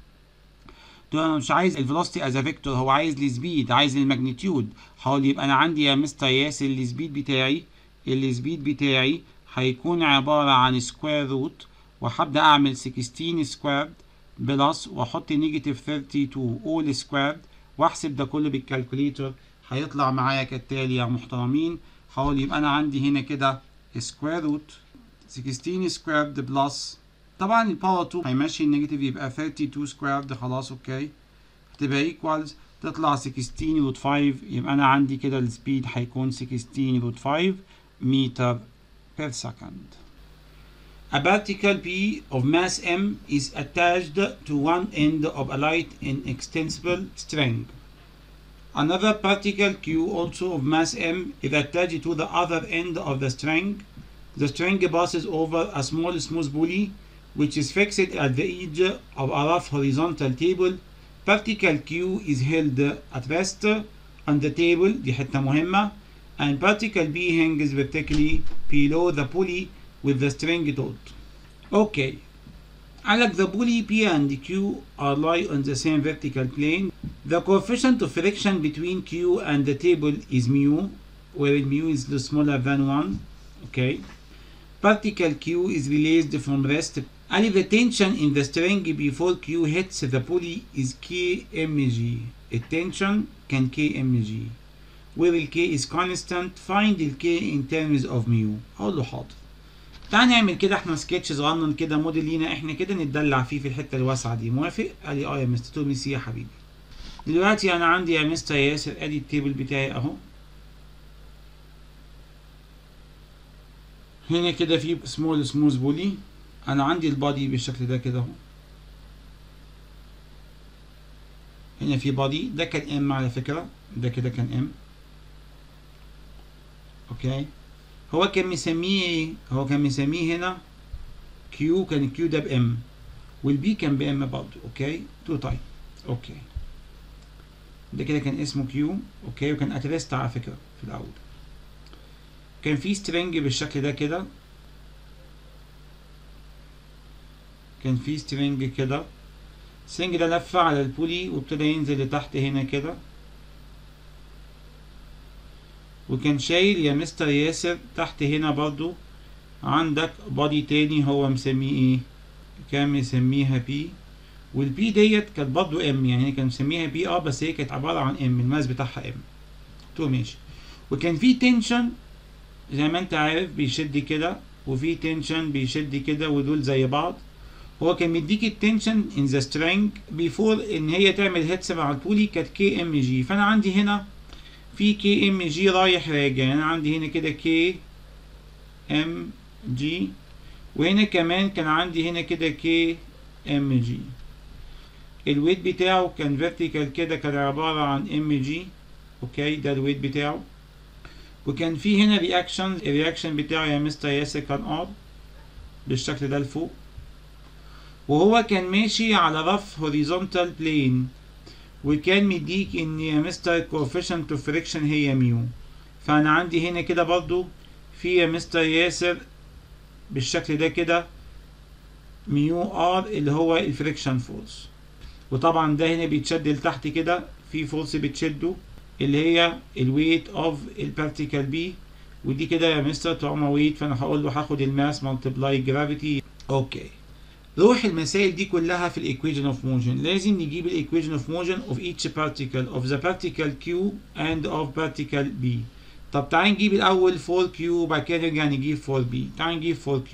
دول انا مش عايز الفيلوسيتي از فيكتور هو عايز السبيد عايز الماجنتيود هقول يبقى انا عندي يا مستر ياسر السبيد بتاعي السبيد بتاعي هيكون عبارة عن سكوير روت وهبدأ أعمل 16 سكويرد بلس وأحط نيجاتيف 32 أول سكويرد وأحسب ده كله بالكالكوليتر هيطلع معايا كالتالي يا محترمين هقول يبقى أنا عندي هنا كده سكوير روت 16 سكويرد بلس طبعا الباور 2 هيمشي النيجاتيف يبقى 32 سكويرد خلاص أوكي هتبقى ايكوالز تطلع 16 روت 5 يبقى أنا عندي كده السبيد هيكون 16 روت 5 متر per second. A particle P of mass M is attached to one end of a light inextensible string. Another particle Q also of mass M is attached to the other end of the string. The string passes over a small smooth pulley which is fixed at the edge of a rough horizontal table. Particle Q is held at rest on the table دي حتة مهمة and particle B hangs vertically below the pulley with the string taut. Okay. Like the pulley P and Q are lie on the same vertical plane. The coefficient of friction between Q and the table is mu, where mu is smaller than 1. Okay. Particle Q is released from rest. And if the tension in the string before Q hits the pulley is kmg. The tension can kmg. where ال k is constant find ال k in terms of mu اقول له حاضر تعال نعمل كده احنا سكتش صغنن كده موديل لينا احنا كده نتدلع فيه في الحته الواسعه دي موافق قال لي اه يا مستر تو ميسي يا حبيبي دلوقتي انا عندي يا مستر ياسر ادي التيبل بتاعي اهو هنا كده في سمول سموث بولي انا عندي البادي بالشكل ده كده اهو هنا في بادي ده كان ام على فكره ده كده كان ام اوكي هو كان مسميه ايه هو كان مسميه هنا كيو كان كيو ده بام والبي كان بام برضه اوكي تو تايم اوكي ده كده كان اسمه كيو اوكي وكان اتريست على فكره في الاول كان في سترينج بالشكل ده كده كان في سترينج كده السترينج ده لف على البولي وابتدى ينزل لتحت هنا كده وكان شايل يا مستر ياسر تحت هنا برضو عندك بادي تاني هو مسميه ايه كان مسميها بي والبي ديت كانت برضو ام يعني كان مسميها بي اه بس هي كانت عبارة عن ام الماس بتاعها ام قلت له ماشي وكان في تنشن زي ما انت عارف بيشد كده وفي تنشن بيشد كده ودول زي بعض هو كان مديك التنشن ان ذا سترينج بيفور ان هي تعمل هيتس مع البولي كانت كي ام جي فانا عندي هنا في كي ام جي رايح راجع يعني انا عندي هنا كده كي ام جي وهنا كمان كان عندي هنا كده كي ام جي الويت بتاعه كان فيرتيكال كده كان عبارة عن ام جي اوكي ده الويت بتاعه وكان في هنا رياكشن الرياكشن بتاعه يا مستر ياسر كان ار بالشكل ده لفوق وهو كان ماشي على رف هوريزونتال بلين وكان مديك ان يا مستر coefficient of friction هي ميو فانا عندي هنا كده برضو في يا مستر ياسر بالشكل ده كده ميو ار اللي هو الفريكشن فورس وطبعا ده هنا بيتشد لتحت كده في فورس بتشده اللي هي الويت اوف البارتيكل بي ودي كده يا مستر طالما ويت فانا هقول له هاخد الماس ملتبلاي جرافيتي اوكي روح المسائل دي كلها في الايكويشن اوف موشن لازم نجيب الايكويشن اوف موشن اوف each particle of the particle Q and of particle B طب تعال نجيب الاول 4Q وبعد كده نرجع نجيب 4B تعال نجيب 4Q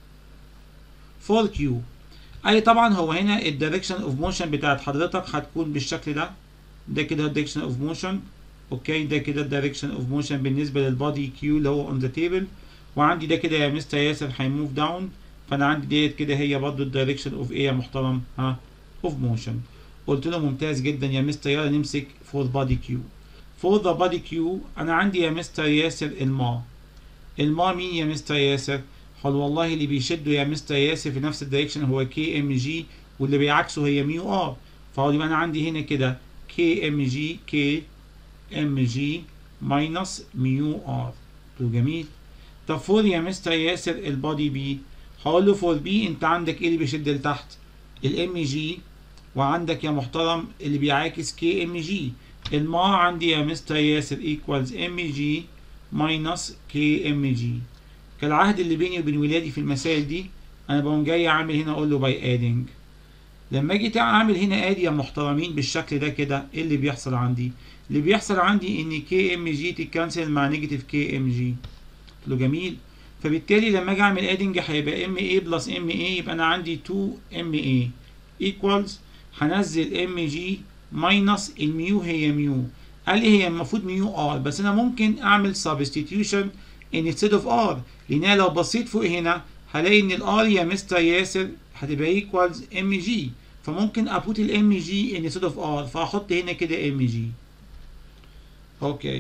4Q اي طبعا هو هنا الدايركشن اوف موشن بتاعت حضرتك هتكون بالشكل ده ده كده الدايركشن اوف موشن اوكي ده كده الدايركشن اوف موشن بالنسبه للبادي كيو اللي هو اون ذا تيبل وعندي ده كده يا مستر ياسر هيموف داون فانا عندي ديت كده هي برضو الدايركشن اوف ايه يا محترم ها اوف موشن قلت له ممتاز جدا يا مستر يلا نمسك فور بادي كيو فور ذا بادي كيو انا عندي يا مستر ياسر الماء الماء مين يا مستر ياسر قال والله اللي بيشده يا مستر ياسر في نفس الدايركشن هو كي ام جي واللي بيعكسه هي ميو ار فهو يبقى انا عندي هنا كده كي ام جي كي ام جي ماينس ميو ار جميل طب فور يا مستر ياسر البادي بي هقول له فور بي انت عندك ايه اللي بيشد لتحت الام جي وعندك يا محترم اللي بيعاكس كي ام جي الماء عندي يا مستر ياسر ايكوالز ام جي ماينس كي ام جي كالعهد اللي بيني وبين ولادي في المسائل دي انا بقوم جاي اعمل هنا اقول له باي ادنج لما اجي اعمل هنا ادي يا محترمين بالشكل ده كده ايه اللي بيحصل عندي اللي بيحصل عندي ان كي ام جي تتكنسل مع نيجاتيف كي ام جي قلت له جميل فبالتالي لما اجي اعمل ادنج هيبقى ام اي بلس ام اي يبقى انا عندي 2 ام اي ايكوالز هنزل ام جي ماينس الميو هي ميو قال لي هي المفروض ميو ار بس انا ممكن اعمل سبستيتيوشن انستيد اوف ار لان انا لو بصيت فوق هنا هلاقي ان الار يا مستر ياسر هتبقى ايكوالز ام جي فممكن ابوت الام جي انستيد اوف ار فاحط هنا كده ام جي اوكي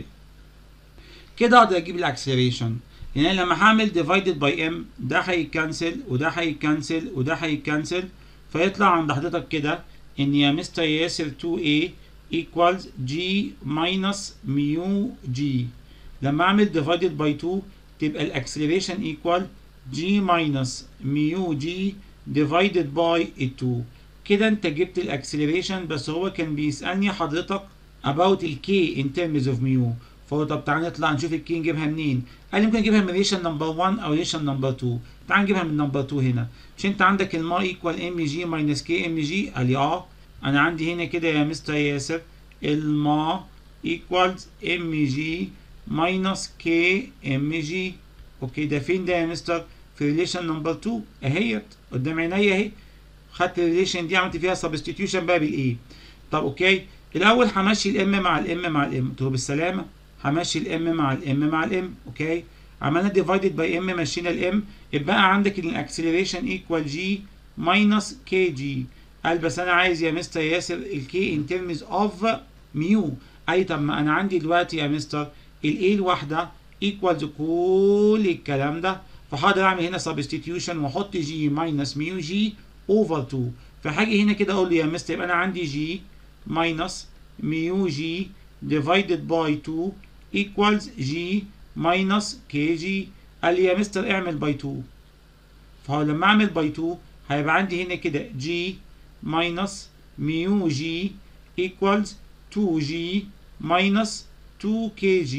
كده اقدر اجيب الاكسلريشن يعني أنا لما هعمل ديفايدد باي ام ده هيكنسل وده هيكنسل وده هيكنسل فيطلع عند حضرتك كده ان يا مستر ياسر 2a equals g minus mu g لما اعمل divided by 2 تبقى الاكسلريشن equal g minus mu g divided by 2 كده انت جبت الاكسلريشن بس هو كان بيسألني حضرتك about ال k in terms of mu فهو طب تعالى نطلع نشوف ال k نجيبها منين قال لي ممكن اجيبها من ريشن نمبر 1 او ريشن نمبر 2 تعال نجيبها من نمبر 2 هنا مش انت عندك الماء ايكوال ام جي ماينس كي ام جي قال لي اه انا عندي هنا كده يا مستر ياسر الماء ايكوالز ام جي ماينس كي ام جي اوكي ده فين ده يا مستر في ريليشن نمبر 2 اهيت قدام عينيا اهي خدت الريليشن دي عملت فيها سبستيتيوشن بقى بالايه طب اوكي الاول همشي الام مع الام مع الام قلت له بالسلامه همشي الام مع الام مع الام اوكي عملنا ديفايدد باي ام مشينا الام يبقى عندك الاكسلريشن ايكوال جي ماينس كي جي قال بس انا عايز يا مستر ياسر الكي ان ترمز اوف ميو اي طب ما انا عندي دلوقتي يا مستر الاي الواحده ايكوالز كل الكلام ده فهقدر اعمل هنا سبستيتيوشن واحط جي ماينس ميو جي اوفر 2 فهاجي هنا كده اقول له يا مستر يبقى انا عندي جي ماينس ميو جي divided by 2 equals g minus kg قال لي يا مستر اعمل باي 2 فهو لما اعمل باي 2 هيبقى عندي هنا كده g minus ميو g equals 2g minus 2 kg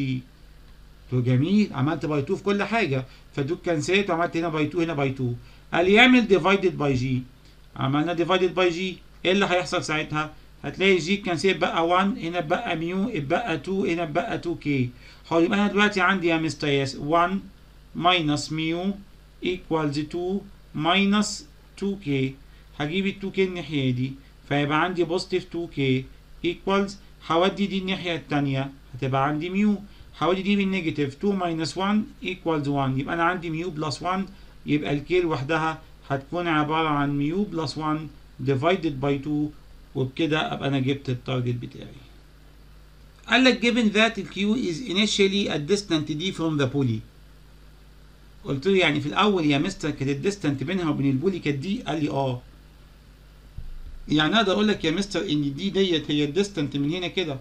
تو جميل عملت باي 2 في كل حاجه فدول كنسلت وعملت هنا باي 2 هنا باي 2 قال لي اعمل ديفايدد باي جي عملنا ديفايدد باي جي ايه اللي هيحصل ساعتها هتلاقي جي كنسل بقى 1 هنا بقى ميو اتبقى 2 هنا بقى 2 كي هو يبقى انا دلوقتي عندي يا مستر ياس 1 ماينس ميو ايكوالز 2 ماينس 2 كي هجيب ال 2 كي الناحيه دي فيبقى عندي بوزيتيف 2 كي ايكوالز هودي دي الناحيه الثانيه هتبقى عندي ميو هودي دي بالنيجاتيف 2 ماينس 1 ايكوالز 1 يبقى انا عندي ميو بلس 1 يبقى الكي لوحدها هتكون عباره عن ميو بلس 1 divided by 2 وبكده ابقى انا جبت التارجت بتاعي قال لك given that ال Q is initially a distant D from the pulley قلت له يعني في الاول يا مستر كانت الديستانت بينها وبين البولي كانت دي قال لي اه يعني اقدر اقول لك يا مستر ان دي ديت هي الديستانت من هنا كده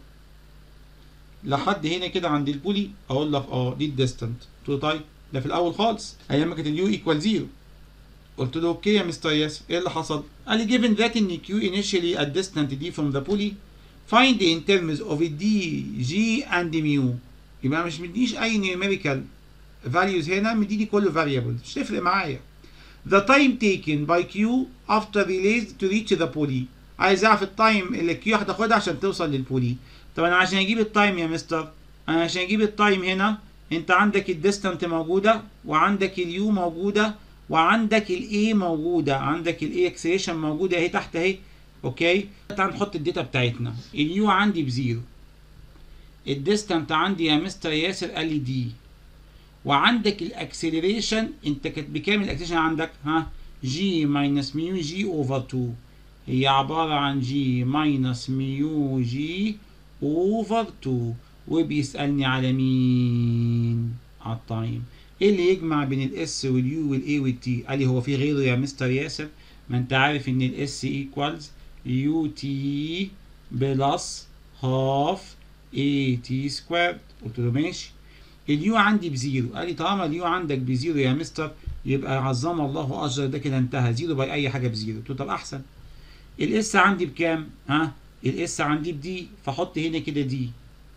لحد هنا كده عند البولي اقول لك اه دي الديستانت قلت له طيب ده في الاول خالص ايام ما كانت اليو ايكوال زيرو قلت له اوكي يا مستر ياسر ايه اللي حصل؟ قال لي given that ان Q initially a distant D from the pulley find in terms of D G and mu يبقى مش مديش اي numerical values هنا مديني كله variable مش تفرق معايا the time taken by Q after release to reach the pulley عايز اعرف التايم اللي Q هتاخدها عشان توصل للبولي طب انا عشان اجيب التايم يا مستر انا عشان اجيب التايم هنا انت عندك الديستانت موجوده وعندك اليو موجوده وعندك الاي موجوده عندك الاي اكسلريشن موجوده اهي تحت اهي اوكي تعال نحط الداتا بتاعتنا اليو عندي بزيرو الديستانت عندي يا مستر ياسر قال لي دي وعندك الاكسلريشن انت كانت بكام الاكسلريشن عندك ها جي ماينس ميو جي اوفر 2 هي عبارة عن جي ماينس ميو جي اوفر 2 وبيسألني على مين على التايم ايه اللي يجمع بين الاس واليو والاي والتي قال لي هو في غيره يا مستر ياسر ما انت عارف ان الاس ايكوالز يو تي بلس هاف اي تي سكويرد قلت له ماشي اليو عندي بزيرو قال لي طالما اليو عندك بزيرو يا مستر يبقى عظم الله اجر ده كده انتهى زيرو باي اي حاجه بزيرو قلت له طب احسن الاس عندي بكام ها الاس عندي بدي فحط هنا كده دي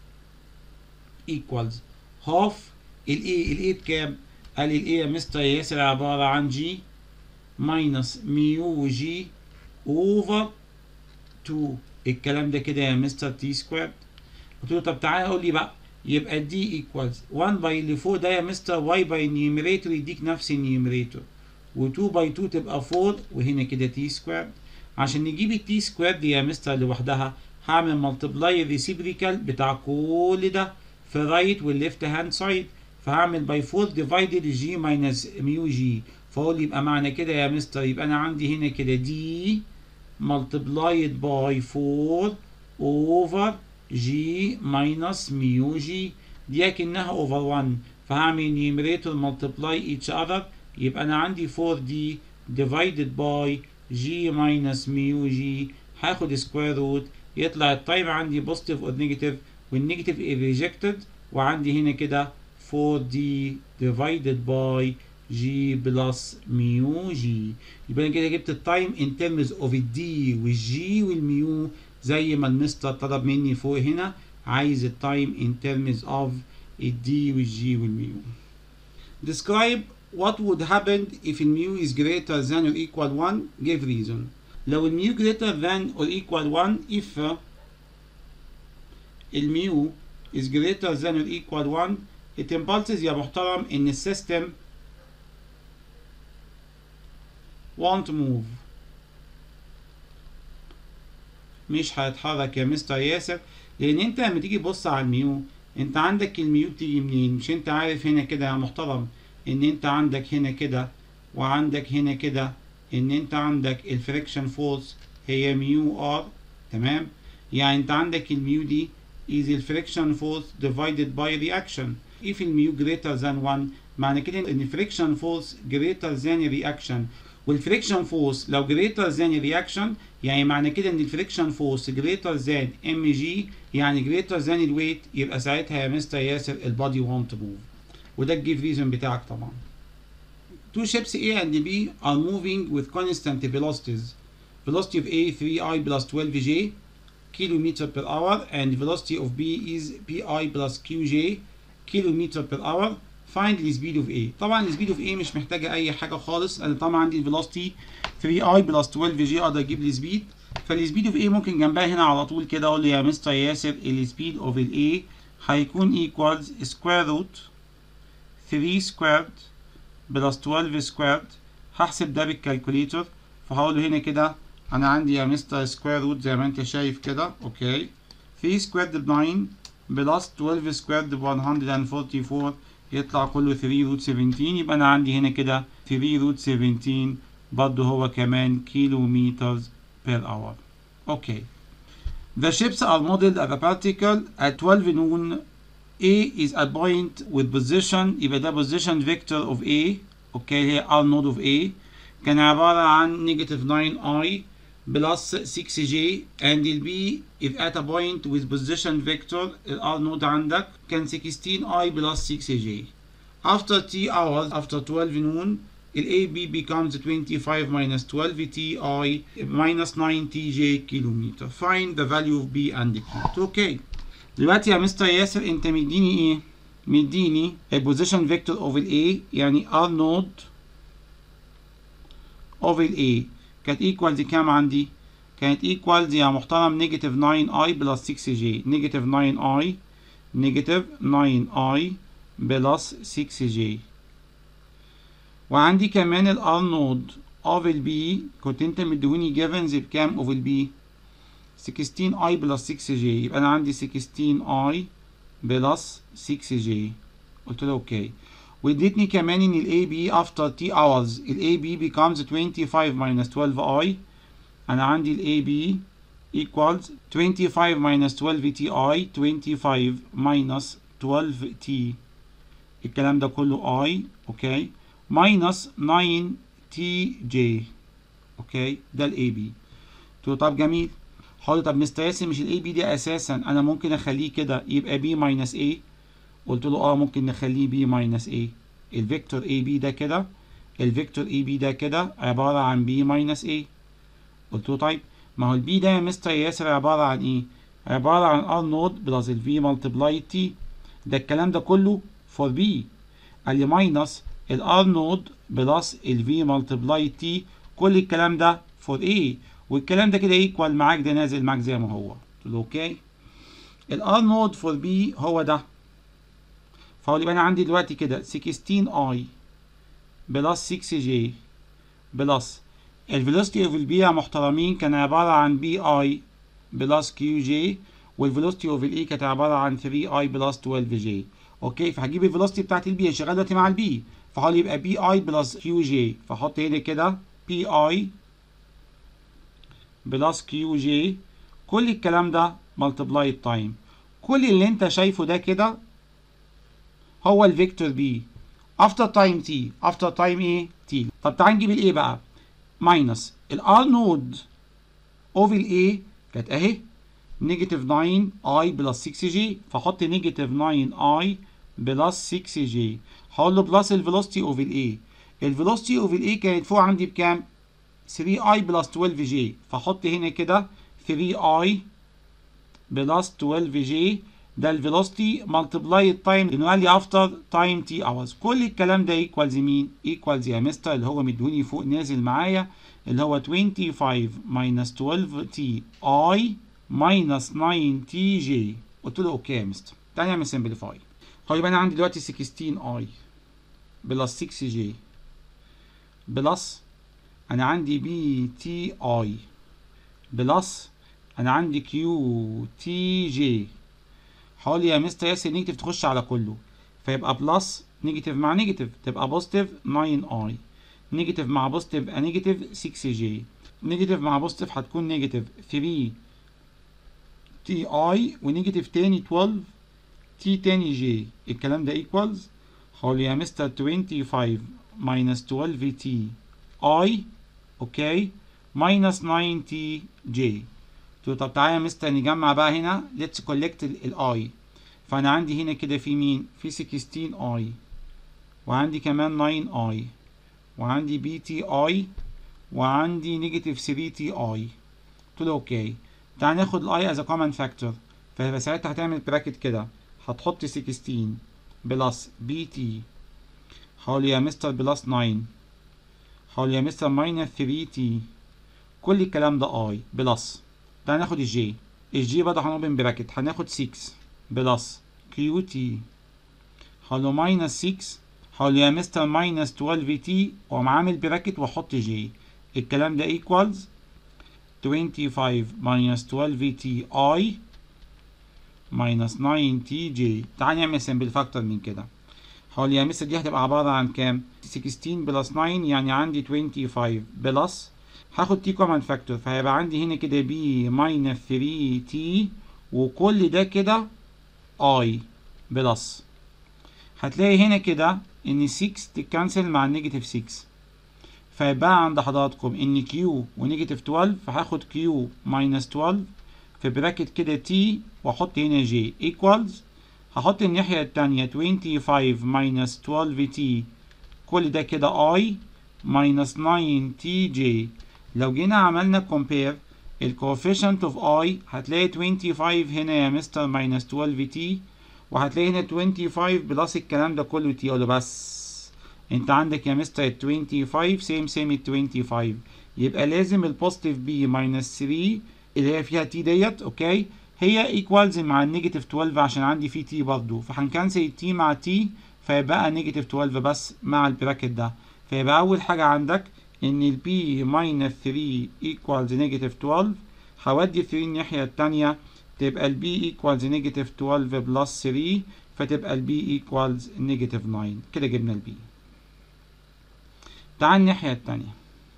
ايكوالز هاف الاي الاي بكام قال لي الاي يا مستر ياسر عباره عن جي ماينس ميو جي اوفر 2 الكلام ده كده يا مستر تي سكوير قلت له طب تعالى قول لي بقى يبقى دي ايكوالز 1 باي اللي فوق ده يا مستر واي باي النيوميريتور يديك نفس النيوميريتور و2 باي 2 تبقى 4 وهنا كده تي سكوير عشان نجيب التي سكوير دي يا مستر لوحدها هعمل ملتبلاي الريسيبريكال بتاع كل ده في الرايت والليفت هاند سايد فهعمل باي 4 ديفايدد جي ماينس ميو جي فاقول يبقى معنى كده يا مستر يبقى انا عندي هنا كده دي ملتبلايد باي 4 اوفر جي ماينس ميو جي دي اكنها اوفر 1 فهعمل نيوميريتور ملتبلاي ايتش اذر يبقى انا عندي 4 دي ديفايدد باي جي ماينس ميو جي هاخد سكوير روت يطلع التايم عندي بوزيتيف اور نيجاتيف والنيجاتيف ريجكتد وعندي هنا كده 4 دي ديفايدد باي جي بلس ميو جي يبقى انا كده جبت التايم ان ترمز اوف الدي والجي والميو زي ما المستر طلب مني فوق هنا عايز التايم in terms of الدي والجي والميو describe what would happen if mu is greater than or equal 1 give reason لو الميو greater than or equal 1 if الميو is greater than or equal 1 it impulses يا محترم ان السيستم won't move مش هيتحرك يا مستر ياسر لان انت لما تيجي تبص على الميو انت عندك الميو بتيجي منين مش انت عارف هنا كده يا محترم ان انت عندك هنا كده وعندك هنا كده ان انت عندك الفريكشن فورس هي ميو ار تمام يعني انت عندك الميو دي is الفريكشن فورس divided by reaction if الميو greater than 1 معنى كده ان الفريكشن فورس greater than reaction والفريكشن فورس لو greater than reaction يعني معنى كده ان الفريكشن فورس greater than mg يعني greater than الويت يبقى ساعتها يا مستر ياسر البادي won't move وده الجيف ريزون بتاعك طبعا two ships A and B are moving with constant velocities velocity of A 3i plus 12j kilometer per hour and velocity of B is pi plus qj kilometer per hour find the speed of A طبعا ال speed of A مش محتاجة أي حاجة خالص أنا طبعا عندي velocity 3i plus 12j أقدر أجيب لي speed فالسبيد اوف A ممكن جنبها هنا على طول كده أقول له يا مستر ياسر السبيد اوف ال A هيكون equals square root 3 squared بلس 12 سكويرد هحسب ده بالكالكوليتر فهقول له هنا كده انا عندي يا مستر سكوير روت زي ما انت شايف كده اوكي 3 سكويرد ب 9 بلس 12 سكويرد ب 144 يطلع كله 3 روت 17 يبقى انا عندي هنا كده 3 روت 17 برضه هو كمان كيلو متر بير اور Okay. The ships are modeled as a particle at 12 noon. A is a point with position يبقى ده position vector of A اوكي هي R node of A كان عبارة عن negative 9i plus 6j and the B is at a point with position vector ال R node عندك كان 16i plus 6j after t hours after 12 noon ال AB becomes 25 minus 12 ti minus 9 tj كيلومتر find the value of B and Q اوكي دلوقتي يا مستر ياسر انت مديني ايه مديني البوزيشن فيكتور اوف الاي يعني ار نود اوف الاي كانت ايكوالز كام عندي كانت ايكوالز يا محترم نيجاتيف 9 اي بلس 6 جي نيجاتيف 9 اي نيجاتيف 9 اي بلس 6 جي وعندي كمان الار نود اوف البي كنت انت مدوني جيفنز بكام اوف البي 16 اي بلس 6 جي يبقى انا عندي 16 اي بلس 6 جي قلت له اوكي واديتني كمان ان الاي بي افتر تي hours الاي بي becomes 25 minus 12 اي انا عندي الاي بي equals 25 minus 12 تي اي 25 minus 12 تي الكلام ده كله اي اوكي minus 9 تي جي اوكي ده الاي بي قلت له طب جميل حاضر طب مستر ياسر مش الاي بي دي اساسا انا ممكن اخليه كده يبقى بي ماينس اي قلت له اه ممكن نخليه بي ماينس اي الفيكتور اي بي ده كده الفيكتور اي بي ده كده عباره عن بي ماينس اي قلت له طيب ما هو البي ده يا مستر ياسر عباره عن ايه عباره عن ار نود بلس الفي ملتبلاي تي ده الكلام ده كله فور بي قال لي ماينس الار نود بلس الفي ملتبلاي تي كل الكلام ده فور ايه والكلام ده كده ايكوال معاك ده نازل معاك زي ما هو قلت له اوكي الار نود فور بي هو ده فهو يبقى انا عندي دلوقتي كده 16 اي بلس 6 جي بلس الفيلوسيتي اوف البي يا محترمين كان عباره عن بي اي بلس كيو جي والفيلوسيتي اوف الاي كانت عباره عن 3 اي بلس 12 جي اوكي فهجيب الفيلوسيتي بتاعت البي شغال دلوقتي مع البي فهقول يبقى بي اي بلس كيو جي فاحط هنا كده بي اي بلس كيو جي كل الكلام ده ملتبلاي تايم كل اللي انت شايفه ده كده هو الفيكتور بي افتر تايم تي افتر تايم ايه تي طب تعال نجيب الايه بقى ماينس الار نود اوف الايه كانت اهي نيجاتيف 9 اي بلس 6 جي فاحط نيجاتيف 9 اي بلس 6 جي هقول له بلس الفيلوسيتي اوف الايه الفيلوسيتي اوف الايه كانت فوق عندي بكام 3 اي بلس 12 جي فاحط هنا كده 3 اي بلس 12 جي ده الفيلوسيتي ملتبلاي التايم لانه قال لي افتر تايم تي اورز كل الكلام ده ايكوالز مين؟ ايكوالز يا مستر اللي هو مدوني فوق نازل معايا اللي هو 25 ماينس 12 تي اي ماينس 9 تي جي قلت له اوكي يا مستر تعالى نعمل سمبليفاي هو يبقى انا عندي دلوقتي 16 اي بلس 6 جي بلس انا عندي بي تي اي بلس انا عندي كيو تي جي حاول يا مستر ياسر نيجاتيف تخش على كله فيبقى بلس نيجاتيف مع نيجاتيف تبقى بوزيتيف 9 اي نيجاتيف مع بوزيتيف يبقى نيجاتيف 6 جي نيجاتيف مع بوزيتيف هتكون نيجاتيف 3 تي اي ونيجاتيف تاني 12 تي تاني جي الكلام ده ايكوالز حاول يا مستر 25 ماينس 12 تي اي اوكي ماينس 9 تي جي طب تعالى يا مستر نجمع بقى هنا ليتس كولكت الاي فانا عندي هنا كده في مين في 16 اي وعندي كمان 9 اي وعندي بي تي اي وعندي نيجاتيف 3 تي اي قلت له اوكي تعال ناخد الاي از كومن فاكتور فيبقى ساعتها هتعمل براكت كده هتحط 16 بلس بي تي حاول يا مستر بلس 9 حاول يا مستر ماينس 3 تي كل الكلام ده اي بلس تعال ناخد الجي الجي برضه هنوبن براكت هناخد 6 بلس كيو تي حاول ماينس 6 حاول يا مستر ماينس 12 تي واقوم عامل براكت واحط جي الكلام ده ايكوالز 25 minus 12 تي اي minus 9 تي جي تعال نعمل سمبل فاكتور من كده حاول يا مستر دي هتبقى عبارة عن كام 16 بلس 9 يعني عندي 25 بلس هاخد تي كومن فاكتور فهيبقى عندي هنا كده بي ماينس 3 تي وكل ده كده اي بلس هتلاقي هنا كده ان 6 تتكنسل مع النيجاتيف 6 فيبقى عند حضراتكم ان كيو ونيجاتيف 12 فهاخد كيو ماينس 12 في براكت كده تي واحط هنا جي ايكوالز هحط الناحية التانية 25 ماينس 12 تي كل ده كده اي ماينس 9 تي جي لو جينا عملنا كومبير الكوفيشنت اوف اي هتلاقي 25 هنا يا مستر ماينس 12 تي وهتلاقي هنا 25 بلس الكلام ده كله تي اقول له بس انت عندك يا مستر ال 25 سيم سيم ال 25 يبقى لازم البوزيتيف بي ماينس 3 اللي هي فيها تي ديت اوكي هي ايكوالز مع النيجاتيف 12 عشان عندي فيه تي برضه فهنكنسل التي مع تي فيبقى نيجاتيف 12 بس مع البراكت ده فيبقى اول حاجه عندك ان البي ماينس 3 ايكوالز نيجاتيف 12 هودي 3 الناحيه التانيه تبقى البي ايكوالز نيجاتيف 12 بلس 3 فتبقى البي ايكوالز نيجاتيف 9 كده جبنا البي تعال الناحيه التانيه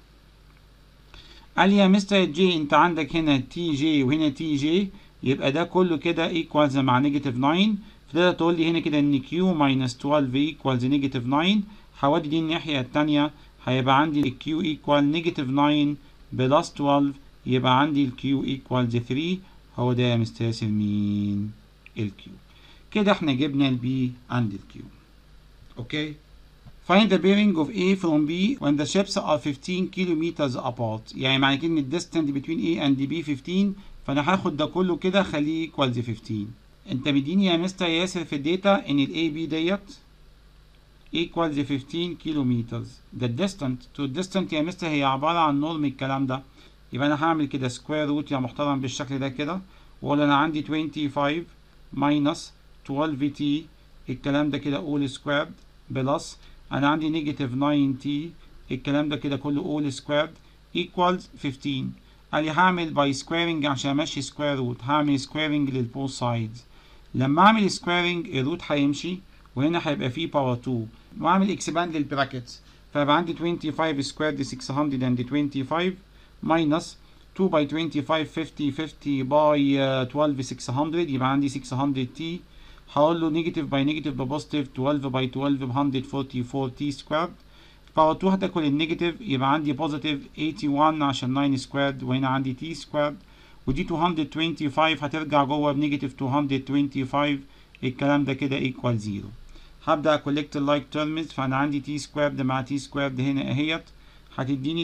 قال لي يا مستر جي انت عندك هنا تي جي وهنا تي جي يبقى ده كله كده ايكوالز مع نيجاتيف 9 فتقدر تقول لي هنا كده ان كيو ماينس 12 ايكوالز نيجاتيف 9 هودي دي الناحية التانية هيبقى عندي الكيو ايكوال نيجاتيف 9 بلس 12 يبقى عندي الكيو ايكوالز 3 هو ده يا مستر ياسر مين الكيو كده احنا جبنا البي عند الكيو اوكي Find the bearing of A from B when the ships are 15 kilometers apart. يعني معنى كلمة distance between A and B 15 فأنا هاخد ده كله كده خليه equals 15. أنت مديني يا مستر ياسر في الداتا إن ال AB ديت equals 15 kilometers. ده distance to distance يا مستر هي عبارة عن نورم الكلام ده. يبقى أنا هعمل كده square root يا محترم بالشكل ده كده وأقول أنا عندي 25 minus 12t الكلام ده كده all squared بلس انا عندي نيجاتيف 9 تي الكلام ده كده كله اول سكويرد ايكوالز 15 قال لي هعمل باي سكويرنج عشان امشي سكوير روت هعمل سكويرنج للبوث سايدز لما اعمل سكويرنج الروت هيمشي وهنا هيبقى فيه باور 2 واعمل اكسباند للبراكتس فيبقى عندي 25 سكويرد 625 ماينس 2 باي 25 50 50 باي 12 600 يبقى عندي 600 تي هقول له نيجاتيف باي نيجاتيف ببوزيتيف 12 باي 12 ب 144 تي سكويرد باور 2 هتاكل النيجاتيف يبقى عندي بوزيتيف 81 عشان 9 سكويرد وهنا عندي تي سكويرد ودي 225 هترجع جوه بنيجاتيف 225 الكلام ده كده ايكوال 0 هبدا كولكت اللايك تيرمز فانا عندي تي سكويرد مع تي سكويرد هنا اهيت هتديني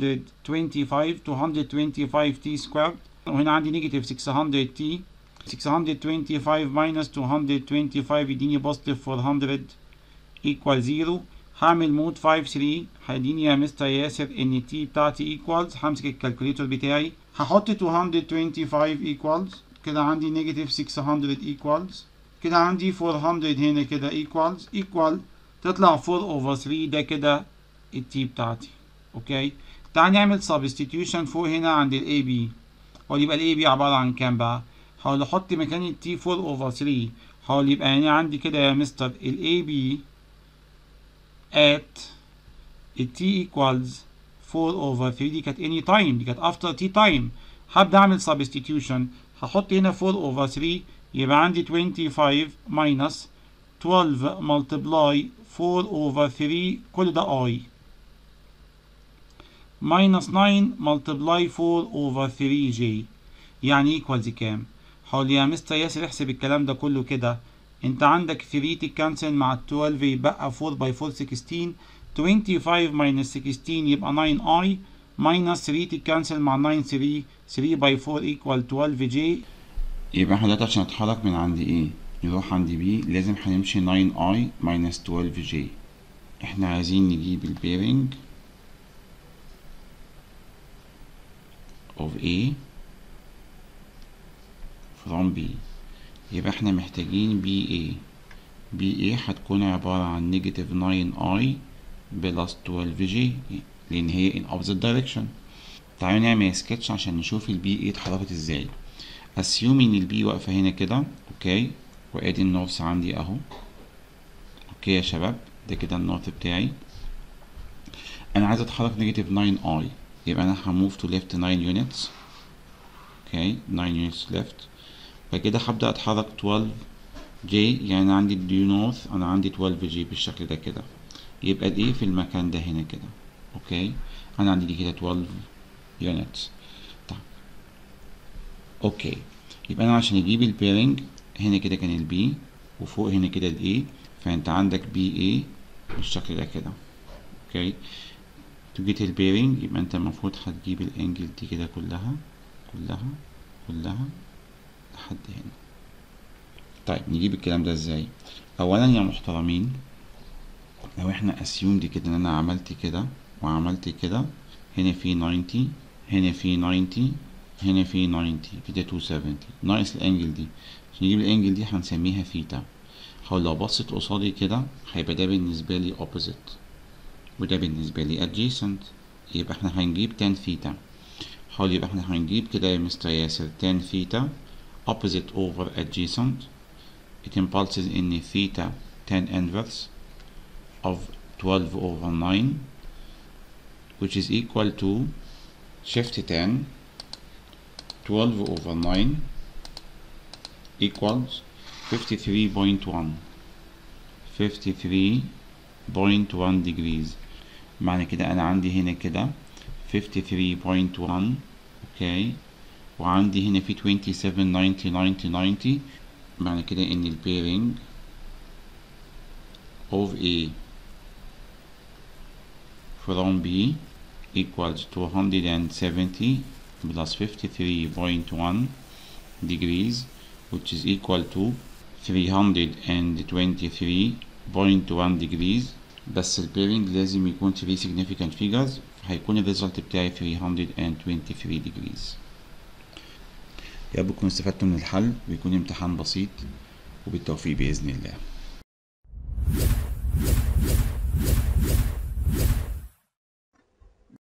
225 225 تي سكويرد وهنا عندي نيجاتيف 600 تي 625 minus 225 يديني بوزيتيف 400 equal 0 هعمل مود 5 3 هيديني يا مستر ياسر ان تي بتاعتي equals همسك الكالكوليتور بتاعي هحط 225 equals كده عندي نيجاتيف 600 equals كده عندي 400 هنا كده equals equal تطلع 4 over 3 ده كده التي بتاعتي اوكي تعال نعمل substitution فوق هنا عند الاي بي ويبقى الاي بي عبارة عن كام بقى هحاول احط مكان ال T 4 over 3 هحاول يبقى يعني عندي كده يا مستر ال AB at ال T equals 4 over 3 دي كانت any time دي كانت after T time هبدأ أعمل substitution هحط هنا 4 over 3 يبقى عندي 25 minus 12 multiply 4 over 3 كل ده I minus 9 multiply 4 over 3J يعني equals كام؟ حاول يا مستر ياسر احسب الكلام ده كله كده انت عندك 3 تكنسل مع 12 يبقى 4 باي 4 16 25 minus 16 يبقى 9 i minus 3 تكنسل مع 9 3 3 باي 4 equal 12 j يبقى احنا دلوقتي عشان نتحرك من عند ايه نروح عند بي لازم هنمشي 9i minus 12j احنا عايزين نجيب البيرنج of A from B يبقى احنا محتاجين BA BA هتكون عبارة عن negative 9i plus 12j لأن هي in opposite direction تعالوا نعمل سكتش عشان نشوف ال BA اتحركت ازاي assuming ان ال B واقفة هنا كده اوكي وادي النورث عندي اهو اوكي يا شباب ده كده النورث بتاعي انا عايز اتحرك نيجاتيف 9i يبقى انا هموف تو ليفت 9 units اوكي 9 units left بعد كده هبدأ اتحرك 12 جي يعني أنا عندي ديو نورث انا عندي 12 جي بالشكل ده كده يبقى الايه في المكان ده هنا كده اوكي انا عندي دي كده 12 units طيب اوكي يبقى انا عشان اجيب البيرنج هنا كده كان البي وفوق هنا كده الاي فانت عندك بي اي بالشكل ده كده اوكي تو جيت البيرنج يبقى انت المفروض هتجيب الانجل دي كده كلها كلها كلها لحد هنا طيب نجيب الكلام ده ازاي اولا يا محترمين لو احنا اسيوم دي كده ان انا عملت كده وعملت كده هنا في 90 هنا في 90 هنا في 90 كده 270 ناقص الانجل دي عشان نجيب الانجل دي هنسميها ثيتا حاول لو بصيت قصادي كده هيبقى ده بالنسبة لي opposite وده بالنسبة لي adjacent يبقى احنا هنجيب tan ثيتا حاول يبقى احنا هنجيب كده يا مستر ياسر tan ثيتا opposite over adjacent it impulses in theta tan inverse of 12 over 9 which is equal to shift tan 12 over 9 equals 53.1 53.1 degrees معنى كده انا عندي هنا كده 53.1 اوكي وعندي هنا في 27 90 90 90 معنى كده ان البيرنج of A from B equals 270 plus 53.1 degrees which is equal to 323.1 degrees بس البيرنج لازم يكون 3 significant figures هيكون الريزلت بتاعي 323 degrees يا رب تكونوا استفدتوا من الحل ويكون امتحان بسيط وبالتوفيق بإذن الله